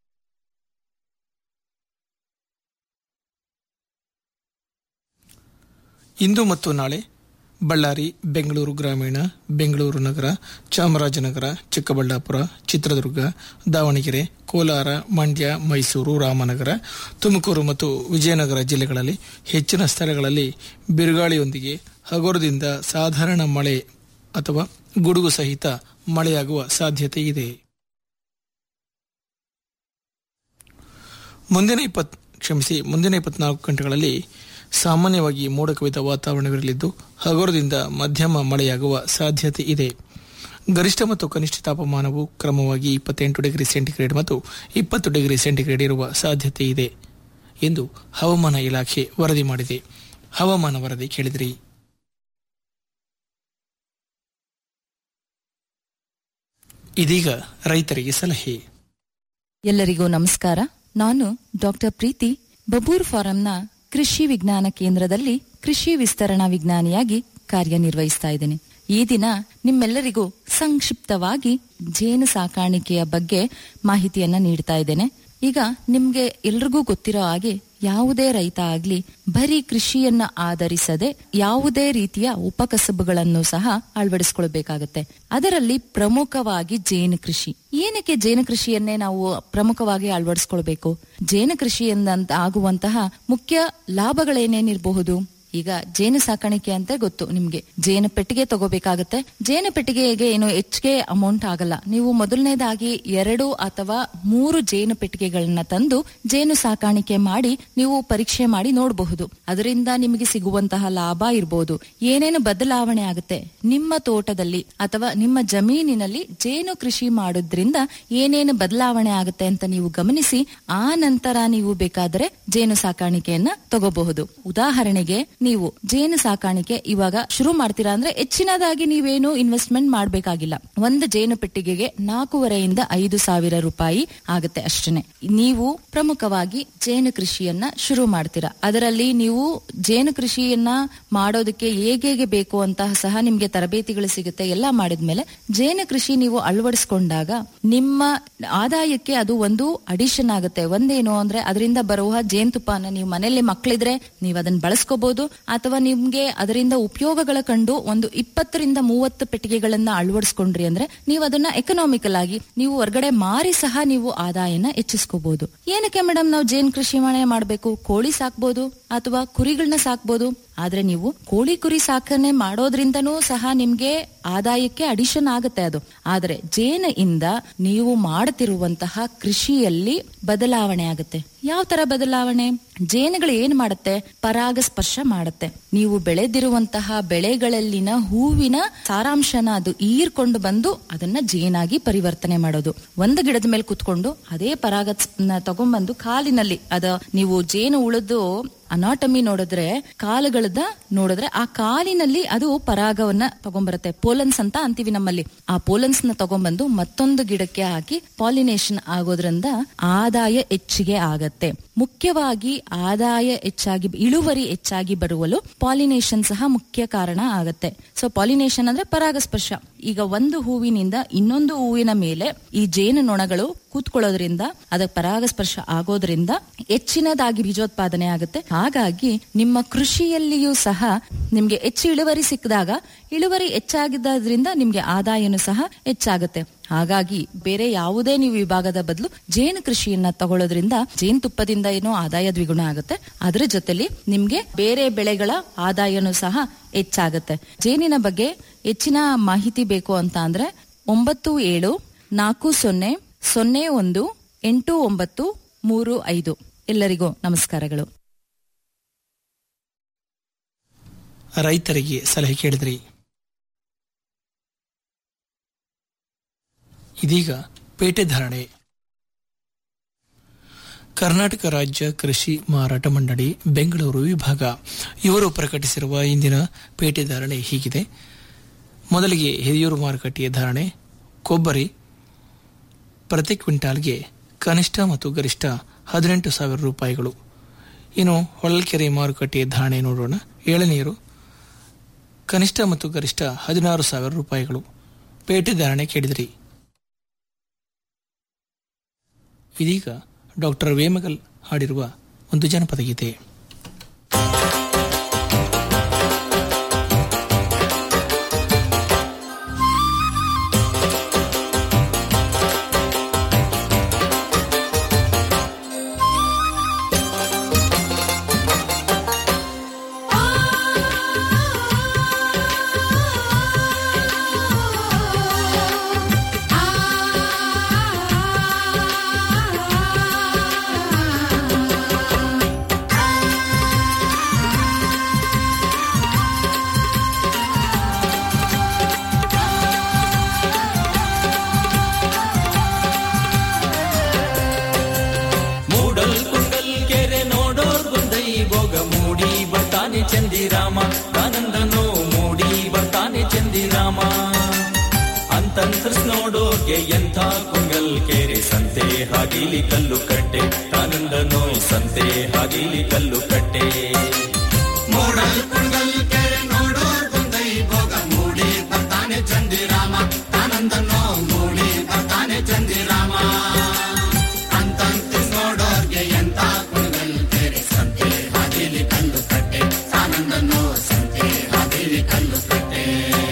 ಇಂದು ಮತ್ತು ನಾಳೆ ಬಳ್ಳಾರಿ ಬೆಂಗಳೂರು ಗ್ರಾಮೀಣ ಬೆಂಗಳೂರು ನಗರ ಚಾಮರಾಜನಗರ ಚಿಕ್ಕಬಳ್ಳಾಪುರ ಚಿತ್ರದುರ್ಗ ದಾವಣಗೆರೆ ಕೋಲಾರ ಮಂಡ್ಯ ಮೈಸೂರು ರಾಮನಗರ ತುಮಕೂರು ಮತ್ತು ವಿಜಯನಗರ ಜಿಲ್ಲೆಗಳಲ್ಲಿ ಹೆಚ್ಚಿನ ಸ್ಥಳಗಳಲ್ಲಿ ಬಿರುಗಾಳಿಯೊಂದಿಗೆ ಹಗುರದಿಂದ ಸಾಧಾರಣ ಮಳೆ ಅಥವಾ ಗುಡುಗು ಸಹಿತ ಮಳೆಯಾಗುವ ಸಾಧ್ಯತೆ ಇದೆ ಮುಂದಿನ ಇಪ್ಪತ್ ಕ್ಷಮಿಸಿ ಮುಂದಿನ ಇಪ್ಪತ್ನಾಲ್ಕು ಗಂಟೆಗಳಲ್ಲಿ ಸಾಮಾನ್ಯವಾಗಿ ಮೋಡ ಕವಿದ ವಾತಾವರಣವಿರಲಿದ್ದು ಹಗುರದಿಂದ ಮಧ್ಯಮ ಮಳೆಯಾಗುವ ಸಾಧ್ಯತೆ ಇದೆ ಗರಿಷ್ಠ ಮತ್ತು ಕನಿಷ್ಠ ತಾಪಮಾನವು ಕ್ರಮವಾಗಿ ಇಪ್ಪತ್ತೆಂಟು ಡಿಗ್ರಿ ಸೆಂಟಿಗ್ರೇಡ್ ಮತ್ತು ಇಪ್ಪತ್ತು ಡಿಗ್ರಿ ಸೆಂಟಿಗ್ರೇಡ್ ಇರುವ ಸಾಧ್ಯತೆ ಇದೆ ಎಂದು ಹವಾಮಾನ ಇಲಾಖೆ ವರದಿ ಮಾಡಿದೆ ಹವಾಮಾನ ವರದಿ ಕೇಳಿದ್ರಿ ಇದೀಗ ರೈತರಿಗೆ ಸಲಹೆ ಎಲ್ಲರಿಗೂ ನಮಸ್ಕಾರ ನಾನು ಡಾಕ್ಟರ್ ಪ್ರೀತಿ ಬಬೂರ್ ಫಾರಂನ ಕೃಷಿ ವಿಜ್ಞಾನ ಕೇಂದ್ರದಲ್ಲಿ ಕೃಷಿ ವಿಸ್ತರಣಾ ವಿಜ್ಞಾನಿಯಾಗಿ ಕಾರ್ಯನಿರ್ವಹಿಸ್ತಾ ಇದ್ದೇನೆ ಈ ದಿನ ನಿಮ್ಮೆಲ್ಲರಿಗೂ ಸಂಕ್ಷಿಪ್ತವಾಗಿ ಜೇನು ಸಾಕಾಣಿಕೆಯ ಬಗ್ಗೆ ಮಾಹಿತಿಯನ್ನ ನೀಡ್ತಾ ಇದ್ದೇನೆ ಈಗ ನಿಮ್ಗೆ ಎಲ್ರಿಗೂ ಗೊತ್ತಿರೋ ಹಾಗೆ ಯಾವುದೇ ರೈತ ಆಗ್ಲಿ ಬರೀ ಕೃಷಿಯನ್ನ ಆಧರಿಸದೆ ಯಾವುದೇ ರೀತಿಯ ಉಪಕಸಬುಗಳನ್ನು ಸಹ ಅಳವಡಿಸಿಕೊಳ್ಬೇಕಾಗತ್ತೆ ಅದರಲ್ಲಿ ಪ್ರಮುಖವಾಗಿ ಜೇನು ಕೃಷಿ ಏನಕ್ಕೆ ಜೇನು ಕೃಷಿಯನ್ನೇ ನಾವು ಪ್ರಮುಖವಾಗಿ ಅಳವಡಿಸ್ಕೊಳ್ಬೇಕು ಜೇನು ಕೃಷಿಯಿಂದ ಆಗುವಂತಹ ಮುಖ್ಯ ಲಾಭಗಳೇನೇನಿರಬಹುದು ಈಗ ಜೇನು ಸಾಕಾಣಿಕೆ ಅಂತ ಗೊತ್ತು ನಿಮ್ಗೆ ಜೇನು ಪೆಟ್ಟಿಗೆ ತಗೋಬೇಕಾಗತ್ತೆ ಜೇನು ಪೆಟ್ಟಿಗೆಗೆ ಏನು ಹೆಚ್ಚಿಗೆ ಅಮೌಂಟ್ ಆಗಲ್ಲ ನೀವು ಮೊದಲನೇದಾಗಿ ಎರಡು ಅಥವಾ ಮೂರು ಜೇನು ಪೆಟ್ಟಿಗೆಗಳನ್ನ ತಂದು ಜೇನು ಸಾಕಾಣಿಕೆ ಮಾಡಿ ನೀವು ಪರೀಕ್ಷೆ ಮಾಡಿ ನೋಡಬಹುದು ಅದರಿಂದ ನಿಮಗೆ ಸಿಗುವಂತಹ ಲಾಭ ಇರಬಹುದು ಏನೇನು ಬದಲಾವಣೆ ಆಗುತ್ತೆ ನಿಮ್ಮ ತೋಟದಲ್ಲಿ ಅಥವಾ ನಿಮ್ಮ ಜಮೀನಿನಲ್ಲಿ ಜೇನು ಕೃಷಿ ಮಾಡೋದ್ರಿಂದ ಏನೇನು ಬದಲಾವಣೆ ಆಗುತ್ತೆ ಅಂತ ನೀವು ಗಮನಿಸಿ ಆ ನಂತರ ನೀವು ಬೇಕಾದರೆ ಜೇನು ಸಾಕಾಣಿಕೆಯನ್ನ ತಗೋಬಹುದು ಉದಾಹರಣೆಗೆ ನೀವು ಜೇನು ಸಾಕಾಣಿಕೆ ಇವಾಗ ಶುರು ಮಾಡ್ತೀರಾ ಅಂದ್ರೆ ಹೆಚ್ಚಿನದಾಗಿ ನೀವೇನು ಇನ್ವೆಸ್ಟ್ಮೆಂಟ್ ಮಾಡ್ಬೇಕಾಗಿಲ್ಲ ಒಂದು ಜೇನು ಪೆಟ್ಟಿಗೆಗೆ ನಾಲ್ಕೂವರೆಯಿಂದ ಐದು ಸಾವಿರ ರೂಪಾಯಿ ಆಗುತ್ತೆ ಅಷ್ಟೇ ನೀವು ಪ್ರಮುಖವಾಗಿ ಜೇನು ಕೃಷಿಯನ್ನ ಶುರು ಮಾಡ್ತೀರಾ ಅದರಲ್ಲಿ ನೀವು ಜೇನು ಕೃಷಿಯನ್ನ ಮಾಡೋದಕ್ಕೆ ಹೇಗೆ ಬೇಕು ಅಂತ ಸಹ ನಿಮ್ಗೆ ತರಬೇತಿಗಳು ಸಿಗುತ್ತೆ ಎಲ್ಲ ಮಾಡಿದ್ಮೇಲೆ ಜೇನು ಕೃಷಿ ನೀವು ಅಳವಡಿಸ್ಕೊಂಡಾಗ ನಿಮ್ಮ ಆದಾಯಕ್ಕೆ ಅದು ಒಂದು ಅಡಿಷನ್ ಆಗುತ್ತೆ ಒಂದೇನು ಅಂದ್ರೆ ಅದರಿಂದ ಬರುವ ಜೇನುತುಪ್ಪನ ನೀವು ಮನೆಯಲ್ಲಿ ಮಕ್ಕಳಿದ್ರೆ ನೀವು ಅದನ್ನ ಬಳಸ್ಕೋಬಹುದು ಅಥವಾ ನಿಮ್ಗೆ ಅದರಿಂದ ಉಪಯೋಗಗಳ ಕಂಡು ಒಂದು ಇಪ್ಪತ್ತರಿಂದ ಮೂವತ್ತು ಪೆಟ್ಟಿಗೆಗಳನ್ನ ಅಳವಡಿಸ್ಕೊಂಡ್ರಿ ಅಂದ್ರೆ ನೀವು ಅದನ್ನ ಎಕನಾಮಿಕಲ್ ಆಗಿ ನೀವು ಹೊರಗಡೆ ಮಾರಿ ಸಹ ನೀವು ಆದಾಯನ ಹೆಚ್ಚಿಸ್ಕೋಬಹುದು ಏನಕ್ಕೆ ಮೇಡಮ್ ನಾವು ಜೇನ್ ಕೃಷಿ ಮನೆ ಮಾಡ್ಬೇಕು ಕೋಳಿ ಸಾಕ್ಬೋದು ಅಥವಾ ಕುರಿಗಳನ್ನ ಸಾಕ್ಬೋದು ಆದ್ರೆ ನೀವು ಕೋಳಿ ಕುರಿ ಸಾಕಣೆ ಮಾಡೋದ್ರಿಂದನೂ ಸಹ ನಿಮ್ಗೆ ಆದಾಯಕ್ಕೆ ಅಡಿಷನ್ ಆಗುತ್ತೆ ಅದು ಆದ್ರೆ ಜೇನು ಇಂದ ನೀವು ಮಾಡ್ತಿರುವಂತಹ ಕೃಷಿಯಲ್ಲಿ ಬದಲಾವಣೆ ಆಗುತ್ತೆ ಯಾವ ತರ ಬದಲಾವಣೆ ಜೇನುಗಳು ಏನ್ ಮಾಡುತ್ತೆ ಪರಾಗಸ್ಪರ್ಶ ಮಾಡುತ್ತೆ ನೀವು ಬೆಳೆದಿರುವಂತಹ ಬೆಳೆಗಳಲ್ಲಿನ ಹೂವಿನ ಸಾರಾಂಶನ ಅದು ಈರ್ಕೊಂಡು ಬಂದು ಅದನ್ನ ಜೇನಾಗಿ ಪರಿವರ್ತನೆ ಮಾಡೋದು ಒಂದು ಗಿಡದ ಮೇಲೆ ಕುತ್ಕೊಂಡು ಅದೇ ಪರಾಗ ತಗೊಂಡ್ಬಂದು ಕಾಲಿನಲ್ಲಿ ಅದ ನೀವು ಜೇನು ಉಳಿದು ಅನಾಟಮಿ ನೋಡಿದ್ರೆ ಕಾಲುಗಳದ ನೋಡಿದ್ರೆ ಆ ಕಾಲಿನಲ್ಲಿ ಅದು ಪರಾಗವನ್ನ ತಗೊಂಡ್ಬರುತ್ತೆ ಪೋಲನ್ಸ್ ಅಂತ ಅಂತೀವಿ ನಮ್ಮಲ್ಲಿ ಆ ಪೋಲನ್ಸ್ ನ ತಗೊಂಡ್ಬಂದು ಮತ್ತೊಂದು ಗಿಡಕ್ಕೆ ಹಾಕಿ ಪಾಲಿನೇಷನ್ ಆಗೋದ್ರಿಂದ ಆದಾಯ ಹೆಚ್ಚಿಗೆ ಆಗತ್ತೆ ಮುಖ್ಯವಾಗಿ ಆದಾಯ ಹೆಚ್ಚಾಗಿ ಇಳುವರಿ ಹೆಚ್ಚಾಗಿ ಬರುವಲು ಪಾಲಿನೇಷನ್ ಸಹ ಮುಖ್ಯ ಕಾರಣ ಆಗತ್ತೆ ಸೊ ಪಾಲಿನೇಷನ್ ಅಂದ್ರೆ ಪರಾಗಸ್ಪರ್ಶ ಈಗ ಒಂದು ಹೂವಿನಿಂದ ಇನ್ನೊಂದು ಹೂವಿನ ಮೇಲೆ ಈ ಜೇನು ನೊಣಗಳು ಕೂತ್ಕೊಳ್ಳೋದ್ರಿಂದ ಅದಕ್ಕೆ ಪರಾಗಸ್ಪರ್ಶ ಆಗೋದ್ರಿಂದ ಹೆಚ್ಚಿನದಾಗಿ ಬೀಜೋತ್ಪಾದನೆ ಆಗುತ್ತೆ ಹಾಗಾಗಿ ನಿಮ್ಮ ಕೃಷಿಯಲ್ಲಿಯೂ ಸಹ ನಿಮ್ಗೆ ಹೆಚ್ಚು ಇಳುವರಿ ಸಿಕ್ಕಿದಾಗ ಇಳುವರಿ ಹೆಚ್ಚಾಗಿದ್ದರಿಂದ ನಿಮ್ಗೆ ಆದಾಯನೂ ಸಹ ಹೆಚ್ಚಾಗುತ್ತೆ ಹಾಗಾಗಿ ಬೇರೆ ಯಾವುದೇ ನೀವು ವಿಭಾಗದ ಬದಲು ಜೇನು ಕೃಷಿಯನ್ನ ತಗೊಳ್ಳೋದ್ರಿಂದ ಜೇನುತುಪ್ಪದಿಂದ ಏನೋ ಆದಾಯ ದ್ವಿಗುಣ ಆಗುತ್ತೆ ಅದ್ರ ಜೊತೆಲಿ ನಿಮ್ಗೆ ಬೇರೆ ಬೆಳೆಗಳ ಆದಾಯನೂ ಸಹ ಹೆಚ್ಚಾಗುತ್ತೆ ಜೇನಿನ ಬಗ್ಗೆ ಹೆಚ್ಚಿನ ಮಾಹಿತಿ ಬೇಕು ಅಂತ ಅಂದ್ರೆ ಒಂಬತ್ತು ಏಳು ನಾಲ್ಕು ಸೊನ್ನೆ ಸೊನ್ನೆ ಒಂದು ಎಂಟು ಒಂಬತ್ತು ಮೂರು ಐದು ಎಲ್ಲರಿಗೂ ನಮಸ್ಕಾರಗಳು ರೈತರಿಗೆ ಸಲಹೆ ಕೇಳಿದ್ರಿ ಇದೀಗ ಪೇಟೆ ಧಾರಣೆ ಕರ್ನಾಟಕ ರಾಜ್ಯ ಕೃಷಿ ಮಾರಾಟ ಮಂಡಳಿ ಬೆಂಗಳೂರು ವಿಭಾಗ ಇವರು ಪ್ರಕಟಿಸಿರುವ ಇಂದಿನ ಪೇಟೆ ಧಾರಣೆ ಹೀಗಿದೆ ಮೊದಲಿಗೆ ಹಿರಿಯೂರು ಮಾರುಕಟ್ಟೆಯ ಧಾರಣೆ ಕೊಬ್ಬರಿ ಪ್ರತಿ ಕ್ವಿಂಟಾಲ್ಗೆ ಕನಿಷ್ಠ ಮತ್ತು ಗರಿಷ್ಠ ಹದಿನೆಂಟು ಸಾವಿರ ರೂಪಾಯಿಗಳು ಇನ್ನು ಹೊಳಲ್ಕೆರೆ ಮಾರುಕಟ್ಟೆಯ ಧಾರಣೆ ನೋಡೋಣ ಏಳನೀರು ಕನಿಷ್ಠ ಮತ್ತು ಗರಿಷ್ಠ ಹದಿನಾರು ಸಾವಿರ ರೂಪಾಯಿಗಳು ಪೇಟೆ ಧಾರಣೆ ಕೇಳಿದ್ರಿ ಇದೀಗ ಡಾಕ್ಟರ್ ವೇಮಗಲ್ ಹಾಡಿರುವ ಒಂದು ಜನಪದ ಗೀತೆ ಆ ಚಂದಿರಾಮ ಆನಂದನು ಮೂಡಿ ಬರ್ತಾನೆ ಚಂದಿರಾಮ ಅಂತಂತ್ರಸ್ ನೋಡೋಕೆ ಎಂಥ ಕುಂಗಲ್ ಕೆರೆ ಸಂತೆ ಹಾಗಿಲಿ ಕಲ್ಲು ಕಟ್ಟೆ ಆನಂದನು ಸಂತೆ ಹಾಗಿಲಿ ಕಲ್ಲು ಕಟ್ಟೆ ಮೂಡಲ್ ಕುಂಡಲ್ ಕೆರೆ ನೋಡೋರ್ ಬಂದೈ ಭೋಗ ಮೂಡಿ ಬರ್ತಾನೆ ಚಂದಿರಾಮ ಆನಂದನೋ ಮೂಡಿ ಬರ್ತಾನೆ ಚಂದಿರಾಮ ಅಂತಂತ ನೋಡೋರ್ಗೆ ಎಂತ ಕುಂಡಲ್ ಕೆರೆ ಸಂತೆ ಹಾದಿಲಿ ಕಲ್ಲು ಕಟ್ಟೆ ಆನಂದನೋ ಸಂತೆ ಹಾದಿಲಿ ಕಲ್ಲು ಕಟ್ಟೆ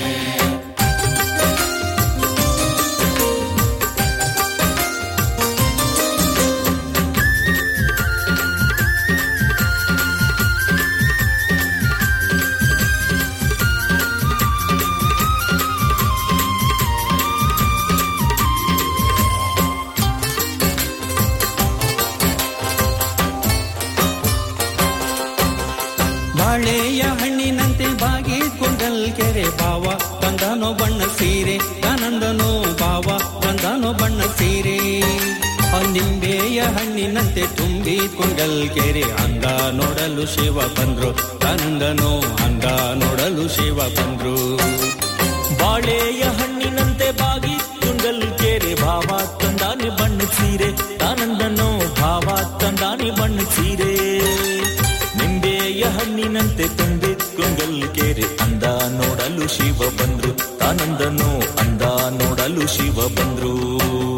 ಬಾಳೆಯ ಹಣ್ಣಿನಂತೆ ಬಾಗಿ ಕುಂಡಲ್ ಕೆರೆ ಬಾವ ಬಂದನೋ ಬಣ್ಣ ಸೀರೆ ಆನಂದನೋ ಬಾವ ಬಂದನೋ ಬಣ್ಣ ಸೀರೆ ನಿಂಬೆಯ ಹಣ್ಣಿನಂತೆ ತುಂಬಿ ಕುಂಡಲ್ ಕೆರೆ ಅಂದ ನೋಡಲು ಶಿವ ಬಂದ್ರು ಆನಂದನೋ ಅಂದ ನೋಡಲು ಶಿವ ಬಂದ್ರು ಬಾಳೆಯ ಹಣ್ಣಿನಂತೆ ಬಾಗಿ ಕುಂಡಲ್ ಕೆರೆ ಭಾವ ತಂದಾನೆ ಬಣ್ಣ ಸೀರೆ ಆನಂದನೋ ಭಾವ ತಂದಾನೆ ಬಣ್ಣ ಸೀರೆ ನಿಂಬೆಯ ಹಣ್ಣಿನಂತೆ ತುಂಬಿ ಕುಂಗಲ್ ಕೆರೆ ಅಂದ ನೋಡಲು ಶಿವ ಬಂದ್ರು ಆನಂದನು ಅಂದ ನೋಡಲು ಶಿವ ಬಂದ್ರು